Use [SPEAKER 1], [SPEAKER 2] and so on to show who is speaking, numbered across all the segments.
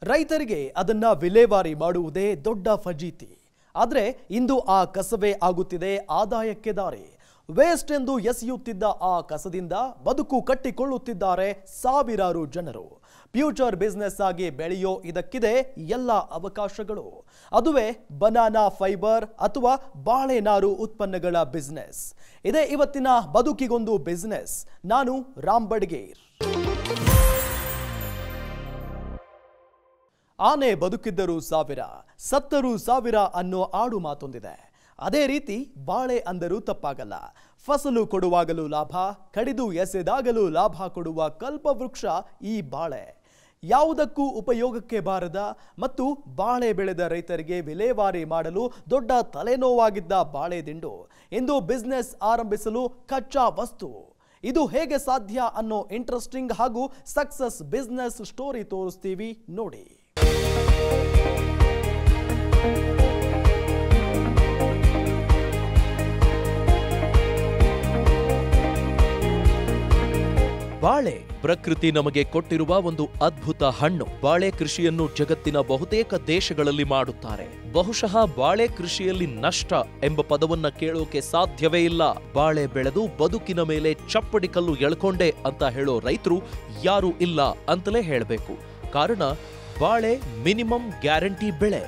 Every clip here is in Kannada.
[SPEAKER 1] ರೈತರಿಗೆ ಅದನ್ನ ವಿಲೇವಾರಿ ಮಾಡುವುದೇ ದೊಡ್ಡ ಫಜೀತಿ ಆದರೆ ಇಂದು ಆ ಕಸವೇ ಆಗುತ್ತಿದೆ ಆದಾಯಕ್ಕೆ ದಾರಿ ವೇಸ್ಟ್ ಎಂದು ಎಸೆಯುತ್ತಿದ್ದ ಆ ಕಸದಿಂದ ಬದುಕು ಕಟ್ಟಿಕೊಳ್ಳುತ್ತಿದ್ದಾರೆ ಸಾವಿರಾರು ಜನರು ಫ್ಯೂಚರ್ ಬಿಸ್ನೆಸ್ ಆಗಿ ಬೆಳೆಯೋ ಇದಕ್ಕಿದೆ ಎಲ್ಲ ಅವಕಾಶಗಳು ಅದುವೇ ಬನಾನಾ ಫೈಬರ್ ಅಥವಾ ಬಾಳೆನಾರು ಉತ್ಪನ್ನಗಳ ಬಿಸ್ನೆಸ್ ಇದೇ ಇವತ್ತಿನ ಬದುಕಿಗೊಂದು ಬಿಸ್ನೆಸ್ ನಾನು ರಾಮ್ ಬಡ್ಗೇರ್ ಆನೆ ಬದುಕಿದ್ದರೂ ಸಾವಿರ ಸತ್ತರೂ ಸಾವಿರ ಅನ್ನೋ ಆಡು ಮಾತೊಂದಿದೆ ಅದೇ ರೀತಿ ಬಾಳೆ ಅಂದರೂ ತಪ್ಪಾಗಲ್ಲ ಫಸಲು ಕೊಡುವಾಗಲೂ ಲಾಭ ಕಡಿದು ಎಸೆದಾಗಲೂ ಲಾಭ ಕೊಡುವ ಕಲ್ಪವೃಕ್ಷ ಈ ಬಾಳೆ ಯಾವುದಕ್ಕೂ ಉಪಯೋಗಕ್ಕೆ ಬಾರದ ಮತ್ತು ಬಾಳೆ ಬೆಳೆದ ರೈತರಿಗೆ ವಿಲೇವಾರಿ ಮಾಡಲು ದೊಡ್ಡ ತಲೆನೋವಾಗಿದ್ದ ಬಾಳೆ ದಿಂಡು ಇಂದು ಬಿಸ್ನೆಸ್ ಆರಂಭಿಸಲು ಕಚ್ಚಾ ವಸ್ತು ಇದು ಹೇಗೆ ಸಾಧ್ಯ ಅನ್ನೋ ಇಂಟ್ರೆಸ್ಟಿಂಗ್ ಹಾಗೂ ಸಕ್ಸಸ್ ಬಿಸ್ನೆಸ್ ಸ್ಟೋರಿ ತೋರಿಸ್ತೀವಿ ನೋಡಿ
[SPEAKER 2] ಬಾಳೆ ಪ್ರಕೃತಿ ನಮಗೆ ಕೊಟ್ಟಿರುವ ಒಂದು ಅದ್ಭುತ ಹಣ್ಣು ಬಾಳೆ ಕೃಷಿಯನ್ನು ಜಗತ್ತಿನ ಬಹುತೇಕ ದೇಶಗಳಲ್ಲಿ ಮಾಡುತ್ತಾರೆ ಬಹುಶಃ ಬಾಳೆ ಕೃಷಿಯಲ್ಲಿ ನಷ್ಟ ಎಂಬ ಪದವನ್ನ ಕೇಳೋಕೆ ಸಾಧ್ಯವೇ ಇಲ್ಲ ಬಾಳೆ ಬೆಳೆದು ಬದುಕಿನ ಮೇಲೆ ಚಪ್ಪಡಿ ಕಲ್ಲು ಎಳ್ಕೊಂಡೆ ಅಂತ ಹೇಳೋ ರೈತರು ಯಾರೂ ಇಲ್ಲ ಅಂತಲೇ ಹೇಳಬೇಕು ಕಾರಣ ಬಾಳೆ ಮಿನಿಮಮ್ ಗ್ಯಾರಂಟಿ ಬೆಳೆ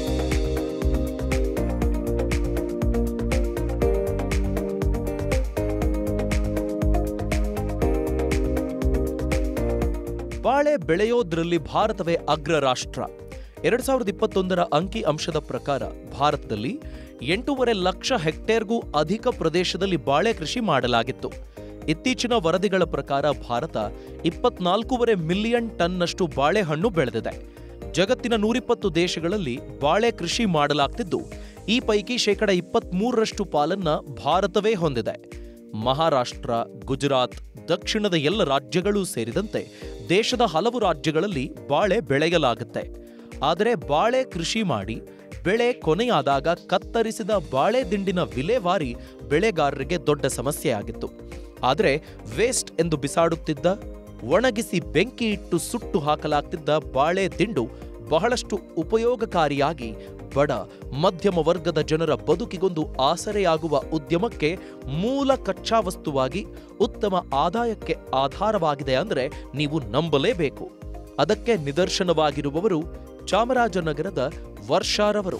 [SPEAKER 2] ಬಾಳೆ ಬೆಳೆಯೋದ್ರಲ್ಲಿ ಭಾರತವೇ ಅಗ್ರ ರಾಷ್ಟ್ರ ಎರಡ್ ಸಾವಿರದ ಇಪ್ಪತ್ತೊಂದರ ಅಂಕಿ ಅಂಶದ ಪ್ರಕಾರ ಭಾರತದಲ್ಲಿ ಎಂಟೂವರೆ ಲಕ್ಷ ಹೆಕ್ಟೇರ್ಗೂ ಅಧಿಕ ಪ್ರದೇಶದಲ್ಲಿ ಬಾಳೆ ಕೃಷಿ ಮಾಡಲಾಗಿತ್ತು ಇತ್ತೀಚಿನ ವರದಿಗಳ ಪ್ರಕಾರ ಭಾರತ ಇಪ್ಪತ್ನಾಲ್ಕೂವರೆ ಮಿಲಿಯನ್ ಟನ್ನಷ್ಟು ಬಾಳೆಹಣ್ಣು ಬೆಳೆದಿದೆ ಜಗತ್ತಿನ ನೂರಿಪ್ಪತ್ತು ದೇಶಗಳಲ್ಲಿ ಬಾಳೆ ಕೃಷಿ ಮಾಡಲಾಗ್ತಿದ್ದು ಈ ಪೈಕಿ ಶೇಕಡ ಇಪ್ಪತ್ಮೂರರಷ್ಟು ಪಾಲನ್ನ ಭಾರತವೇ ಹೊಂದಿದೆ ಮಹಾರಾಷ್ಟ್ರ ಗುಜರಾತ್ ದಕ್ಷಿಣದ ಎಲ್ಲ ರಾಜ್ಯಗಳೂ ಸೇರಿದಂತೆ ದೇಶದ ಹಲವು ರಾಜ್ಯಗಳಲ್ಲಿ ಬಾಳೆ ಬೆಳೆಯಲಾಗುತ್ತೆ ಆದರೆ ಬಾಳೆ ಕೃಷಿ ಮಾಡಿ ಬೆಳೆ ಕೊನೆಯಾದಾಗ ಕತ್ತರಿಸಿದ ಬಾಳೆ ದಿಂಡಿನ ವಿಲೇವಾರಿ ಬೆಳೆಗಾರರಿಗೆ ದೊಡ್ಡ ಸಮಸ್ಯೆಯಾಗಿತ್ತು ಆದರೆ ವೇಸ್ಟ್ ಎಂದು ಬಿಸಾಡುತ್ತಿದ್ದ ಒಣಗಿಸಿ ಬೆಂಕಿ ಇಟ್ಟು ಸುಟ್ಟು ಹಾಕಲಾಗ್ತಿದ್ದ ಬಾಳೆ ದಿಂಡು ಬಹಳಷ್ಟು ಉಪಯೋಗಕಾರಿಯಾಗಿ ಬಡ ಮಧ್ಯಮ ವರ್ಗದ ಜನರ ಬದುಕಿಗೊಂದು ಆಸರೆಯಾಗುವ ಉದ್ಯಮಕ್ಕೆ ಮೂಲ ಕಚ್ಚಾ ವಸ್ತುವಾಗಿ ಉತ್ತಮ ಆದಾಯಕ್ಕೆ ಆಧಾರವಾಗಿದೆ ಅಂದರೆ ನೀವು ನಂಬಲೇಬೇಕು ಅದಕ್ಕೆ ನಿದರ್ಶನವಾಗಿರುವವರು ಚಾಮರಾಜನಗರದ ವರ್ಷಾರವರು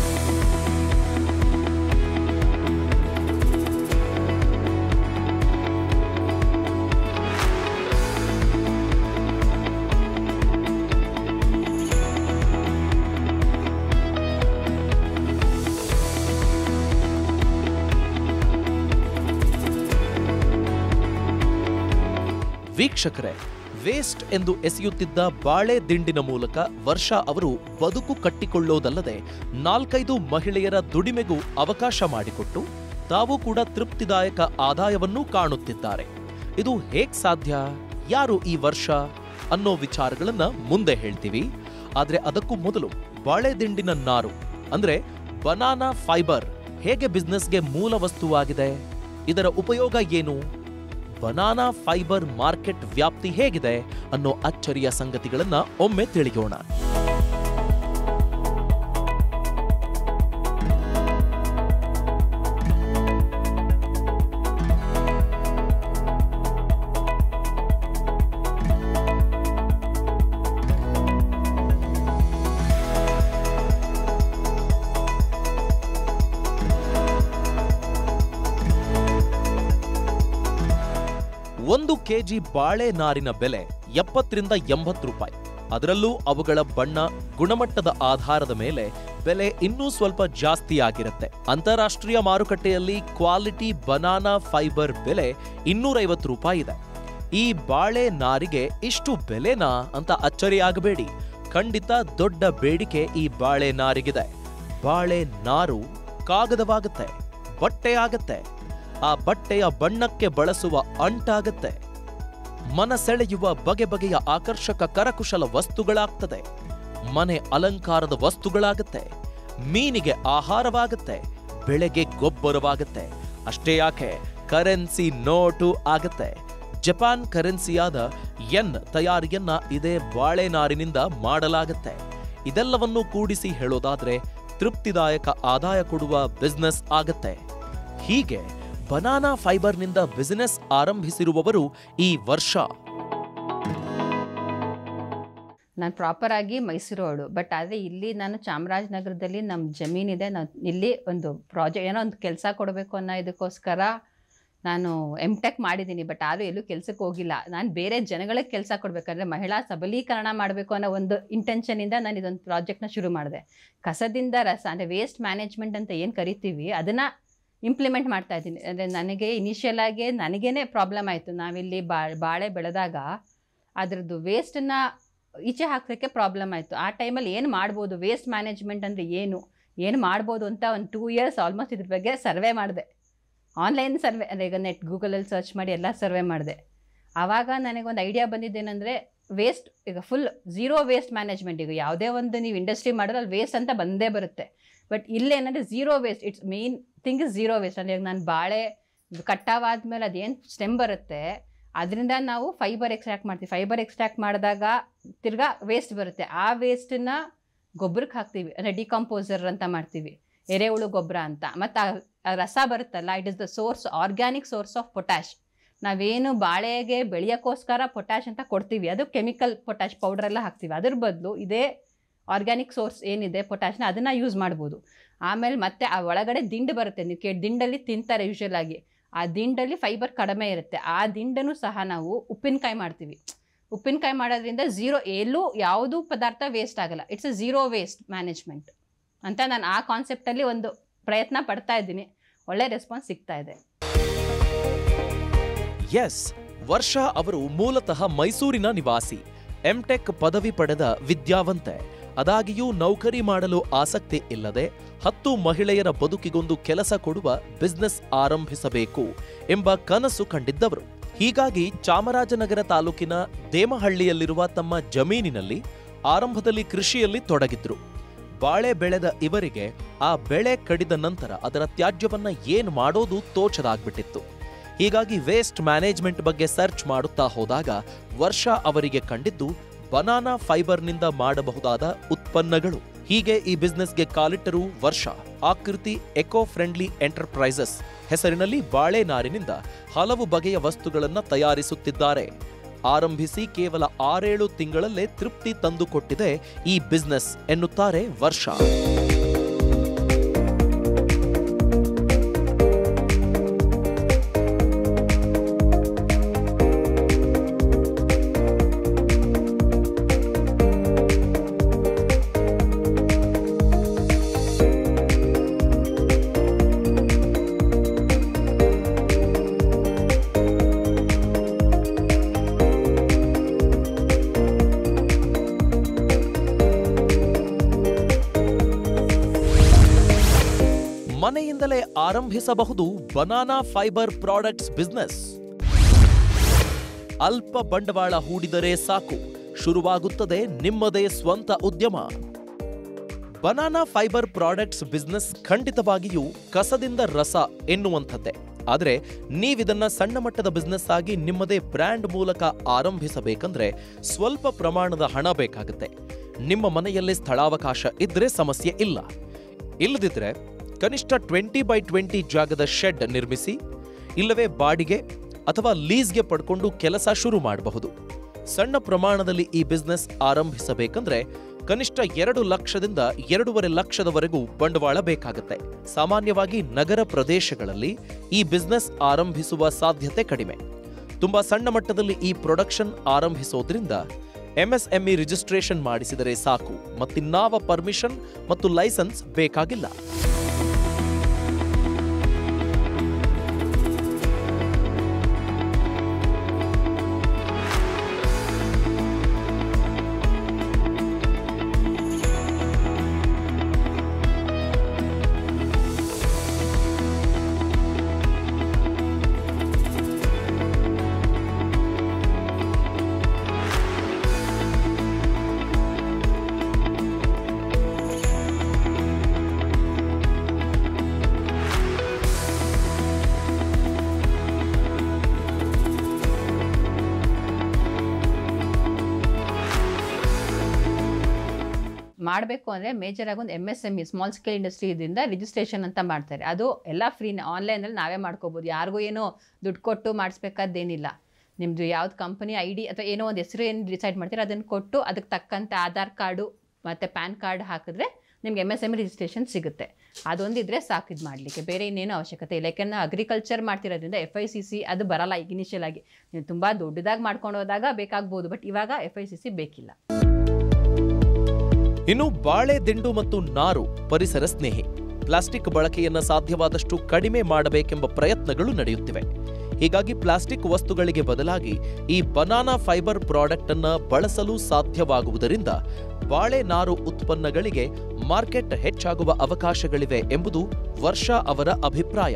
[SPEAKER 2] ವೀಕ್ಷಕರೇ ವೇಸ್ಟ್ ಎಂದು ಎಸೆಯುತ್ತಿದ್ದ ಬಾಳೆ ದಿಂಡಿನ ಮೂಲಕ ವರ್ಷ ಅವರು ಬದುಕು ಕಟ್ಟಿಕೊಳ್ಳೋದಲ್ಲದೆ ನಾಲ್ಕೈದು ಮಹಿಳೆಯರ ದುಡಿಮೆಗೂ ಅವಕಾಶ ಮಾಡಿಕೊಟ್ಟು ತಾವು ಕೂಡ ತೃಪ್ತಿದಾಯಕ ಆದಾಯವನ್ನೂ ಕಾಣುತ್ತಿದ್ದಾರೆ ಇದು ಹೇಗ್ ಸಾಧ್ಯ ಯಾರು ಈ ವರ್ಷ ಅನ್ನೋ ವಿಚಾರಗಳನ್ನ ಮುಂದೆ ಹೇಳ್ತೀವಿ ಆದ್ರೆ ಅದಕ್ಕೂ ಮೊದಲು ಬಾಳೆ ದಿಂಡಿನ ನಾರು ಅಂದ್ರೆ ಬನಾನಾ ಫೈಬರ್ ಹೇಗೆ ಬಿಸ್ನೆಸ್ಗೆ ಮೂಲ ವಸ್ತುವಾಗಿದೆ ಇದರ ಉಪಯೋಗ ಏನು ಬನಾನಾ ಫೈಬರ್ ಮಾರ್ಕೆಟ್ ವ್ಯಾಪ್ತಿ ಹೇಗಿದೆ ಅನ್ನೋ ಅಚ್ಚರಿಯ ಸಂಗತಿಗಳನ್ನ ಒಮ್ಮೆ ತಿಳಿಯೋಣ ಒಂದು ಕೆಜಿ ಬಾಳೆ ನಾರಿನ ಬೆಲೆ ಎಪ್ಪತ್ತರಿಂದ ಎಂಬತ್ತು ರೂಪಾಯಿ ಅದರಲ್ಲೂ ಅವುಗಳ ಬಣ್ಣ ಗುಣಮಟ್ಟದ ಆಧಾರದ ಮೇಲೆ ಬೆಲೆ ಇನ್ನೂ ಸ್ವಲ್ಪ ಜಾಸ್ತಿ ಆಗಿರುತ್ತೆ ಅಂತಾರಾಷ್ಟ್ರೀಯ ಮಾರುಕಟ್ಟೆಯಲ್ಲಿ ಕ್ವಾಲಿಟಿ ಬನಾನಾ ಫೈಬರ್ ಬೆಲೆ ಇನ್ನೂರೈವತ್ತು ರೂಪಾಯಿ ಇದೆ ಈ ಬಾಳೆ ನಾರಿಗೆ ಇಷ್ಟು ಬೆಲೆನಾ ಅಂತ ಅಚ್ಚರಿಯಾಗಬೇಡಿ ಖಂಡಿತ ದೊಡ್ಡ ಬೇಡಿಕೆ ಈ ಬಾಳೆ ನಾರಿಗಿದೆ ಬಾಳೆ ನಾರು ಕಾಗದವಾಗುತ್ತೆ ಬಟ್ಟೆ ಆಗತ್ತೆ ಆ ಬಟ್ಟೆಯ ಬಣ್ಣಕ್ಕೆ ಬಳಸುವ ಅಂಟಾಗತ್ತೆ ಮನಸೆಳೆಯುವ ಬಗೆ ಬಗೆಯ ಆಕರ್ಷಕ ಕರಕುಶಲ ವಸ್ತುಗಳಾಗ್ತದೆ ಮನೆ ಅಲಂಕಾರದ ವಸ್ತುಗಳಾಗತ್ತೆ ಮೀನಿಗೆ ಆಹಾರವಾಗತ್ತೆ ಬೆಳೆಗೆ ಗೊಬ್ಬರವಾಗತ್ತೆ ಅಷ್ಟೇ ಯಾಕೆ ಕರೆನ್ಸಿ ನೋಟು ಆಗತ್ತೆ ಜಪಾನ್ ಕರೆನ್ಸಿಯಾದ ಎನ್ ತಯಾರಿಯನ್ನ ಇದೇ ಬಾಳೆ ನಾರಿನಿಂದ ಮಾಡಲಾಗುತ್ತೆ ಇದೆಲ್ಲವನ್ನೂ ಕೂಡಿಸಿ ಹೇಳೋದಾದ್ರೆ ತೃಪ್ತಿದಾಯಕ ಆದಾಯ ಕೊಡುವ ಬಿಸ್ನೆಸ್ ಆಗತ್ತೆ ಹೀಗೆ ಬನಾನಾ ಫೈಬರ್ನಿಂದ ಬಿಸಿನೆಸ್ ಆರಂಭಿಸಿರುವವರು ಈ ವರ್ಷ
[SPEAKER 3] ನಾನು ಪ್ರಾಪರಾಗಿ ಮೈಸೂರೋಳು ಬಟ್ ಆದರೆ ಇಲ್ಲಿ ನಾನು ಚಾಮರಾಜನಗರದಲ್ಲಿ ನಮ್ಮ ಜಮೀನಿದೆ ನಾನು ಇಲ್ಲಿ ಒಂದು ಪ್ರಾಜೆಕ್ಟ್ ಏನೋ ಒಂದು ಕೆಲಸ ಕೊಡಬೇಕು ಅನ್ನೋ ಇದಕ್ಕೋಸ್ಕರ ನಾನು ಎಮ್ ಟೆಕ್ ಮಾಡಿದ್ದೀನಿ ಬಟ್ ಆದರೂ ಎಲ್ಲೂ ಕೆಲಸಕ್ಕೆ ಹೋಗಿಲ್ಲ ನಾನು ಬೇರೆ ಜನಗಳಿಗೆ ಕೆಲಸ ಕೊಡಬೇಕಂದ್ರೆ ಮಹಿಳಾ ಸಬಲೀಕರಣ ಮಾಡಬೇಕು ಅನ್ನೋ ಒಂದು ಇಂಟೆನ್ಷನಿಂದ ನಾನು ಇದೊಂದು ಪ್ರಾಜೆಕ್ಟ್ನ ಶುರು ಮಾಡಿದೆ ಕಸದಿಂದ ರಸ ಅಂದರೆ ವೇಸ್ಟ್ ಮ್ಯಾನೇಜ್ಮೆಂಟ್ ಅಂತ ಏನು ಕರಿತೀವಿ ಅದನ್ನು ಇಂಪ್ಲಿಮೆಂಟ್ ಮಾಡ್ತಾ ಇದ್ದೀನಿ ಅಂದರೆ ನನಗೆ ಇನಿಷಿಯಲ್ ಆಗಿ ನನಗೇನೆ ಪ್ರಾಬ್ಲಮ್ ಆಯಿತು ನಾವಿಲ್ಲಿ ಬಾಳೆ ಬೆಳೆದಾಗ ಅದರದ್ದು ವೇಸ್ಟನ್ನು ಈಚೆ ಹಾಕೋಕ್ಕೆ ಪ್ರಾಬ್ಲಮ್ ಆಯಿತು ಆ ಟೈಮಲ್ಲಿ ಏನು ಮಾಡ್ಬೋದು ವೇಸ್ಟ್ ಮ್ಯಾನೇಜ್ಮೆಂಟ್ ಅಂದರೆ ಏನು ಏನು ಮಾಡ್ಬೋದು ಅಂತ ಒಂದು ಟೂ ಇಯರ್ಸ್ ಆಲ್ಮೋಸ್ಟ್ ಇದ್ರ ಬಗ್ಗೆ ಸರ್ವೆ ಮಾಡಿದೆ ಆನ್ಲೈನ್ ಸರ್ವೆ ಅಂದರೆ ಈಗ ನೆಟ್ ಗೂಗಲಲ್ಲಿ ಸರ್ಚ್ ಮಾಡಿ ಎಲ್ಲ ಸರ್ವೆ ಮಾಡಿದೆ ಆವಾಗ ನನಗೊಂದು ಐಡಿಯಾ ಬಂದಿದ್ದೇನೆಂದರೆ ವೇಸ್ಟ್ ಈಗ ಫುಲ್ ಝೀರೋ ವೇಸ್ಟ್ ಮ್ಯಾನೇಜ್ಮೆಂಟ್ ಈಗ ಯಾವುದೇ ಒಂದು ನೀವು ಇಂಡಸ್ಟ್ರಿ ಮಾಡಿದ್ರೆ ಅಲ್ಲಿ ವೇಸ್ಟ್ ಅಂತ ಬಂದೇ ಬರುತ್ತೆ ಬಟ್ ಇಲ್ಲೇನಂದರೆ zero waste it's main thing is zero waste ಅಂದರೆ ಈಗ ನಾನು ಬಾಳೆ ಕಟ್ಟಾವಾದ್ಮೇಲೆ ಅದೇನು ಸ್ಟೆಮ್ ಬರುತ್ತೆ ಅದರಿಂದ ನಾವು ಫೈಬರ್ ಎಕ್ಸ್ಟ್ರಾಕ್ಟ್ ಮಾಡ್ತೀವಿ ಫೈಬರ್ ಎಕ್ಸ್ಟ್ರಾಕ್ಟ್ ಮಾಡಿದಾಗ ತಿರ್ಗಾ ವೇಸ್ಟ್ ಬರುತ್ತೆ ಆ ವೇಸ್ಟನ್ನ ಗೊಬ್ಬರಕ್ಕೆ ಹಾಕ್ತೀವಿ ಅಂದರೆ ಡಿಕಂಪೋಸರ್ ಅಂತ ಮಾಡ್ತೀವಿ ಎರೆಹುಳು ಗೊಬ್ಬರ ಅಂತ ಮತ್ತು ಆ ರಸ ಬರುತ್ತಲ್ಲ it is the source organic source of potash ನಾವೇನು ಬಾಳೆಗೆ ಬೆಳೆಯೋಕ್ಕೋಸ್ಕರ ಪೊಟ್ಯಾಶ್ ಅಂತ ಕೊಡ್ತೀವಿ ಅದು ಕೆಮಿಕಲ್ ಪೊಟ್ಯಾಶ್ ಪೌಡ್ರೆಲ್ಲ ಹಾಕ್ತೀವಿ ಅದ್ರ ಬದಲು ಇದೇ ಆರ್ಗ್ಯಾನಿಕ್ ಸೋರ್ಸ್ ಏನಿದೆ ಪೊಟ್ಯಾಶ್ನ ಅದನ್ನು ಯೂಸ್ ಮಾಡ್ಬೋದು ಆಮೇಲೆ ಮತ್ತೆ ಆ ಒಳಗಡೆ ದಿಂಡು ಬರುತ್ತೆ ನೀವು ಕೇ ದಿಂಡಲ್ಲಿ ತಿಂತಾರೆ ಯೂಶಲ್ ಆಗಿ ಆ ದಿಂಡಲ್ಲಿ ಫೈಬರ್ ಕಡಿಮೆ ಇರುತ್ತೆ ಆ ದಿಂಡನ್ನು ಸಹ ನಾವು ಉಪ್ಪಿನಕಾಯಿ ಮಾಡ್ತೀವಿ ಉಪ್ಪಿನಕಾಯಿ ಮಾಡೋದ್ರಿಂದ ಝೀರೋ ಎಲ್ಲೂ ಯಾವುದೂ ಪದಾರ್ಥ ವೇಸ್ಟ್ ಆಗಲ್ಲ it's uh zero waste management ಅಂತ ನಾನು ಆ ಕಾನ್ಸೆಪ್ಟಲ್ಲಿ ಒಂದು ಪ್ರಯತ್ನ ಪಡ್ತಾ ಇದ್ದೀನಿ ಒಳ್ಳೆ ರೆಸ್ಪಾನ್ಸ್ ಸಿಗ್ತಾ ಇದೆ
[SPEAKER 2] ಎಸ್ ವರ್ಷ ಅವರು ಮೂಲತಃ ಮೈಸೂರಿನ ನಿವಾಸಿ ಎಂಟೆಕ್ ಪದವಿ ಪಡೆದ ವಿದ್ಯಾವಂತೆ ಅದಾಗಿಯೂ ನೌಕರಿ ಮಾಡಲು ಆಸಕ್ತಿ ಇಲ್ಲದೆ ಹತ್ತು ಮಹಿಳೆಯರ ಬದುಕಿಗೊಂದು ಕೆಲಸ ಕೊಡುವ ಬಿಸ್ನೆಸ್ ಆರಂಭಿಸಬೇಕು ಎಂಬ ಕನಸು ಕಂಡಿದ್ದವರು ಹೀಗಾಗಿ ಚಾಮರಾಜನಗರ ತಾಲೂಕಿನ ದೇಮಹಳ್ಳಿಯಲ್ಲಿರುವ ತಮ್ಮ ಜಮೀನಿನಲ್ಲಿ ಆರಂಭದಲ್ಲಿ ಕೃಷಿಯಲ್ಲಿ ತೊಡಗಿದ್ರು ಬಾಳೆ ಬೆಳೆದ ಇವರಿಗೆ ಆ ಬೆಳೆ ಕಡಿದ ನಂತರ ಅದರ ತ್ಯಾಜ್ಯವನ್ನ ಏನ್ ಮಾಡೋದು ತೋಚದಾಗ್ಬಿಟ್ಟಿತ್ತು ಹೀಗಾಗಿ ವೇಸ್ಟ್ ಮ್ಯಾನೇಜ್ಮೆಂಟ್ ಬಗ್ಗೆ ಸರ್ಚ್ ಮಾಡುತ್ತಾ ಹೋದಾಗ ವರ್ಷ ಅವರಿಗೆ ಕಂಡಿದ್ದು ಬನಾನಾ ಫೈಬರ್ನಿಂದ ಮಾಡಬಹುದಾದ ಉತ್ಪನ್ನಗಳು ಹೀಗೆ ಈ ಬಿಸ್ನೆಸ್ಗೆ ಕಾಲಿಟ್ಟರು ವರ್ಷ ಆಕೃತಿ ಎಕೋ ಫ್ರೆಂಡ್ಲಿ ಎಂಟರ್ಪ್ರೈಸಸ್ ಹೆಸರಿನಲ್ಲಿ ಬಾಳೆ ನಾರಿನಿಂದ ಹಲವು ಬಗೆಯ ವಸ್ತುಗಳನ್ನ ತಯಾರಿಸುತ್ತಿದ್ದಾರೆ ಆರಂಭಿಸಿ ಕೇವಲ ಆರೇಳು ತಿಂಗಳಲ್ಲೇ ತೃಪ್ತಿ ತಂದುಕೊಟ್ಟಿದೆ ಈ ಬಿಸ್ನೆಸ್ ಎನ್ನುತ್ತಾರೆ ವರ್ಷ ಮನೆಯಿಂದಲೇ ಆರಂಭಿಸಬಹುದು ಬನಾನಾ ಫೈಬರ್ ಪ್ರಾಡಕ್ಟ್ಸ್ ಬಿಸ್ನೆಸ್ ಅಲ್ಪ ಬಂಡವಾಳ ಹೂಡಿದರೆ ಸಾಕು ಶುರುವಾಗುತ್ತದೆ ನಿಮ್ಮದೇ ಸ್ವಂತ ಉದ್ಯಮ ಬನಾನಾ ಫೈಬರ್ ಪ್ರಾಡಕ್ಟ್ಸ್ ಬಿಸ್ನೆಸ್ ಖಂಡಿತವಾಗಿಯೂ ಕಸದಿಂದ ರಸ ಎನ್ನುವಂಥದ್ದೇ ಆದರೆ ನೀವಿದನ್ನ ಸಣ್ಣ ಮಟ್ಟದ ಬಿಸ್ನೆಸ್ ಆಗಿ ನಿಮ್ಮದೇ ಬ್ರ್ಯಾಂಡ್ ಮೂಲಕ ಆರಂಭಿಸಬೇಕಂದ್ರೆ ಸ್ವಲ್ಪ ಪ್ರಮಾಣದ ಹಣ ಬೇಕಾಗುತ್ತೆ ನಿಮ್ಮ ಮನೆಯಲ್ಲಿ ಸ್ಥಳಾವಕಾಶ ಇದ್ರೆ ಸಮಸ್ಯೆ ಇಲ್ಲ ಇಲ್ಲದಿದ್ರೆ ಕನಿಷ್ಠ ಟ್ವೆಂಟಿ ಬೈ ಟ್ವೆಂಟಿ ಜಾಗದ ಶೆಡ್ ನಿರ್ಮಿಸಿ ಇಲ್ಲವೇ ಬಾಡಿಗೆ ಅಥವಾ ಲೀಸ್ಗೆ ಪಡ್ಕೊಂಡು ಕೆಲಸ ಶುರು ಮಾಡಬಹುದು ಸಣ್ಣ ಪ್ರಮಾಣದಲ್ಲಿ ಈ ಬಿಸ್ನೆಸ್ ಆರಂಭಿಸಬೇಕಂದ್ರೆ ಕನಿಷ್ಠ ಎರಡು ಲಕ್ಷದಿಂದ ಎರಡೂವರೆ ಲಕ್ಷದವರೆಗೂ ಬಂಡವಾಳ ಬೇಕಾಗುತ್ತೆ ಸಾಮಾನ್ಯವಾಗಿ ನಗರ ಪ್ರದೇಶಗಳಲ್ಲಿ ಈ ಬಿಸ್ನೆಸ್ ಆರಂಭಿಸುವ ಸಾಧ್ಯತೆ ಕಡಿಮೆ ತುಂಬಾ ಸಣ್ಣ ಮಟ್ಟದಲ್ಲಿ ಈ ಪ್ರೊಡಕ್ಷನ್ ಆರಂಭಿಸೋದ್ರಿಂದ ಎಂಎಸ್ಎಂಇ ರಿಜಿಸ್ಟ್ರೇಷನ್ ಮಾಡಿಸಿದರೆ ಸಾಕು ಮತ್ತಿನ್ನಾವ ಪರ್ಮಿಷನ್ ಮತ್ತು ಲೈಸೆನ್ಸ್ ಬೇಕಾಗಿಲ್ಲ
[SPEAKER 3] ಮಾಡಬೇಕು ಅಂದರೆ ಮೇಜರ್ ಆಗಿ ಒಂದು M S M E small scale industry ಇದರಿಂದ ರಿಜಿಸ್ಟ್ರೇಷನ್ ಅಂತ ಮಾಡ್ತಾರೆ ಅದು ಎಲ್ಲ ಫ್ರೀನೇ ಆನ್ಲೈನಲ್ಲಿ ನಾವೇ ಮಾಡ್ಕೋಬೋದು ಯಾರಿಗೂ ಏನೋ ದುಡ್ಡು ಕೊಟ್ಟು ಮಾಡಿಸ್ಬೇಕಾದ್ದೇನಿಲ್ಲ ನಿಮ್ಮದು ಯಾವ್ದು ಕಂಪನಿ ಐ ಡಿ ಅಥವಾ ಏನೋ ಒಂದು ಹೆಸರು ಏನು ಡಿಸೈಡ್ ಮಾಡ್ತೀರಾ ಅದನ್ನು ಕೊಟ್ಟು ಅದಕ್ಕೆ ತಕ್ಕಂತೆ ಆಧಾರ್ ಕಾರ್ಡು ಮತ್ತು ಪ್ಯಾನ್ ಕಾರ್ಡ್ ಹಾಕಿದ್ರೆ ನಿಮ್ಗೆ ಎಮ್ ಎಸ್ ಎಮ್ ರಿಜಿಸ್ಟ್ರೇಷನ್ ಸಿಗುತ್ತೆ ಅದೊಂದಿದ್ರೆ ಸಾಕು ಇದು ಮಾಡಲಿಕ್ಕೆ ಬೇರೆ ಇನ್ನೇನು ಅವಶ್ಯಕತೆ ಇಲ್ಲ ಯಾಕಂದ್ರೆ ಅಗ್ರಿಕಲ್ಚರ್ ಮಾಡ್ತಿರೋದ್ರಿಂದ ಎಫ್ ಐ ಸಿ ಸಿ ಅದು ಬರಲ್ಲ ಈಗ ಇನಿಷಿಯಲ್ ಆಗಿ ನೀವು ತುಂಬ ದೊಡ್ಡದಾಗಿ ಮಾಡ್ಕೊಂಡು ಹೋದಾಗ ಬೇಕಾಗ್ಬೋದು ಬಟ್ ಇವಾಗ ಎಫ್ ಐ ಸಿ ಸಿ ಬೇಕಿಲ್ಲ
[SPEAKER 2] ಇನ್ನು ಬಾಳೆ ದಿಂಡು ಮತ್ತು ನಾರು ಪರಿಸರ ಸ್ನೇಹಿ ಪ್ಲಾಸ್ಟಿಕ್ ಬಳಕೆಯನ್ನ ಸಾಧ್ಯವಾದಷ್ಟು ಕಡಿಮೆ ಮಾಡಬೇಕೆಂಬ ಪ್ರಯತ್ನಗಳು ನಡೆಯುತ್ತಿವೆ ಹೀಗಾಗಿ ಪ್ಲಾಸ್ಟಿಕ್ ವಸ್ತುಗಳಿಗೆ ಬದಲಾಗಿ ಈ ಬನಾನಾ ಫೈಬರ್ ಪ್ರಾಡಕ್ಟ್ ಅನ್ನ ಬಳಸಲು ಸಾಧ್ಯವಾಗುವುದರಿಂದ ಬಾಳೆ ನಾರು ಉತ್ಪನ್ನಗಳಿಗೆ ಮಾರ್ಕೆಟ್ ಹೆಚ್ಚಾಗುವ ಅವಕಾಶಗಳಿವೆ ಎಂಬುದು ವರ್ಷ ಅವರ ಅಭಿಪ್ರಾಯ